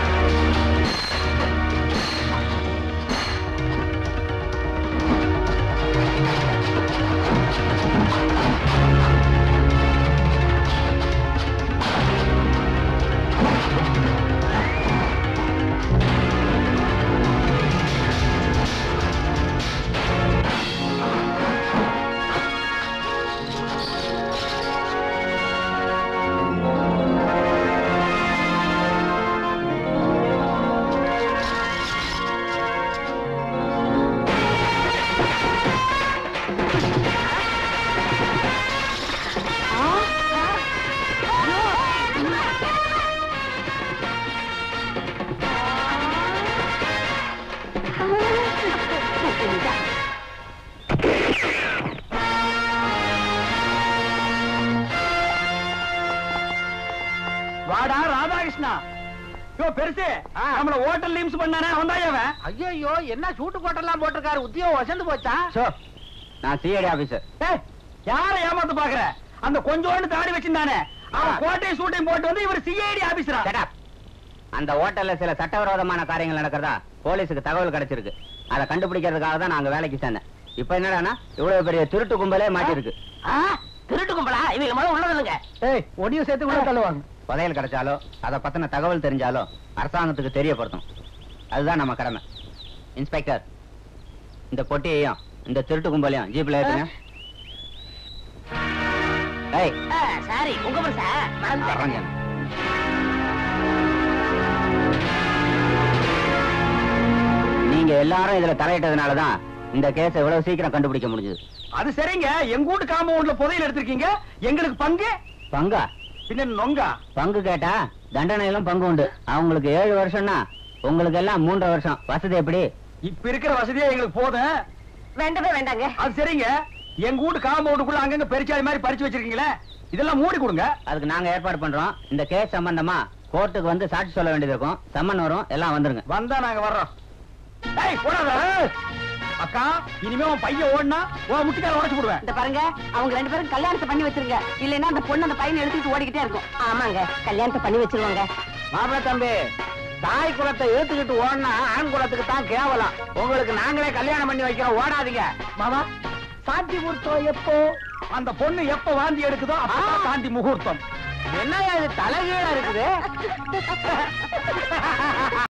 வாடா ராதாகிருஷ்ணா யோ பெருசு நம்மள ஹோட்டல் லீம்ஸ் பண்ணானே அவன் தான் அவன் ஐயோ என்ன சூட்டு கோட்டெல்லாம் போட்டிருக்காரு உத்தியோகம் வசந்து போச்சா நான் சிஐடி ஆபீசர் ஏய், யார ஏமாத்து பாக்குற அந்த கொஞ்சோண்டு தாடி வச்சிருந்தானே அவன் கோட்டையும் சூட்டையும் போட்டு வந்து இவர் சிஐடி ஆபீசரா Shut up. அந்த ஹோட்டல்ல சில சட்டவிரோதமான காரியங்கள் நடக்கிறதா போலீஸுக்கு தகவல் கிடைச்சிருக்கு அதை கண்டுபிடிக்கிறதுக்காக தான் நாங்க வேலைக்கு சேர்ந்தேன் இப்ப என்னடான்னா இவ்வளவு பெரிய திருட்டு கும்பலே மாட்டிருக்கு ஆ? திருட்டு கும்பலா இவங்க முதல்ல உள்ள தள்ளுங்க ஏய் ஒடியும் சேர்த்து உள்ள தள்ளுவாங்க புதையல் கிடைச்சாலோ அதை பத்தின தகவல் தெரிஞ்சாலோ அரசாங்கத்துக்கு தெரியப்படுத்தும் அதுதான் நம்ம கடமை இன்ஸ்பெக்டர் இந்த பொட்டியையும் இந்த திருட்டு கும்பலையும் ஜீப்ல ஏத்துங்க ஏய் சாரி உங்க பரிசா மறந்துட்டேன் அரஞ்சன் நீங்க எல்லாரும் இதுல தலையிட்டதுனாலதான் இந்த கேஸை இவ்வளவு சீக்கிரம் கண்டுபிடிக்க முடிஞ்சது அது சரிங்க எங்க வீட்டு காம்பவுண்ட்ல புதையல் எடுத்திருக்கீங்க எங்களுக்கு பங்கு பங்கா பின்ன நொங்கா பங்கு கேட்டா தண்டனையிலும் பங்கு உண்டு அவங்களுக்கு ஏழு வருஷம்னா உங்களுக்கு எல்லாம் மூன்றரை வருஷம் வசதி எப்படி இப்ப இருக்கிற வசதியே எங்களுக்கு போதும் வேண்டவே வேண்டாங்க அது சரிங்க எங்க வீட்டு காம்பவுண்டுக்குள்ள அங்கங்க பெருச்சாளி மாதிரி பறிச்சு வச்சிருக்கீங்களே இதெல்லாம் மூடி கொடுங்க அதுக்கு நாங்க ஏற்பாடு பண்றோம் இந்த கேஸ் சம்பந்தமா கோர்ட்டுக்கு வந்து சாட்சி சொல்ல வேண்டியது இருக்கும் சம்மன் வரும் எல்லாம் வந்துருங்க வந்தா நாங்க வர்றோம் ஏய் போடாத அக்கா இனிமே உன் பையன் ஓடினா உன் முட்டிக்கால உடைச்சு போடுவேன் இந்த பாருங்க அவங்க ரெண்டு பேரும் கல்யாணத்தை பண்ணி வச்சிருங்க இல்லைன்னா அந்த பொண்ணு அந்த பையனை எடுத்துட்டு ஓடிக்கிட்டே இருக்கும் ஆமாங்க கல்யாணத்தை பண்ணி வச்சிருவாங்க மாப்பிள தம்பி தாய் குலத்தை ஏத்துக்கிட்டு ஓடினா ஆண் குலத்துக்கு தான் கேவலம் உங்களுக்கு நாங்களே கல்யாணம் பண்ணி வைக்கிறோம் ஓடாதீங்க மாமா சாந்தி முகூர்த்தம் எப்போ அந்த பொண்ணு எப்ப வாந்தி எடுக்குதோ அப்பதான் சாந்தி முகூர்த்தம் என்ன இது தலைகீழ இருக்குது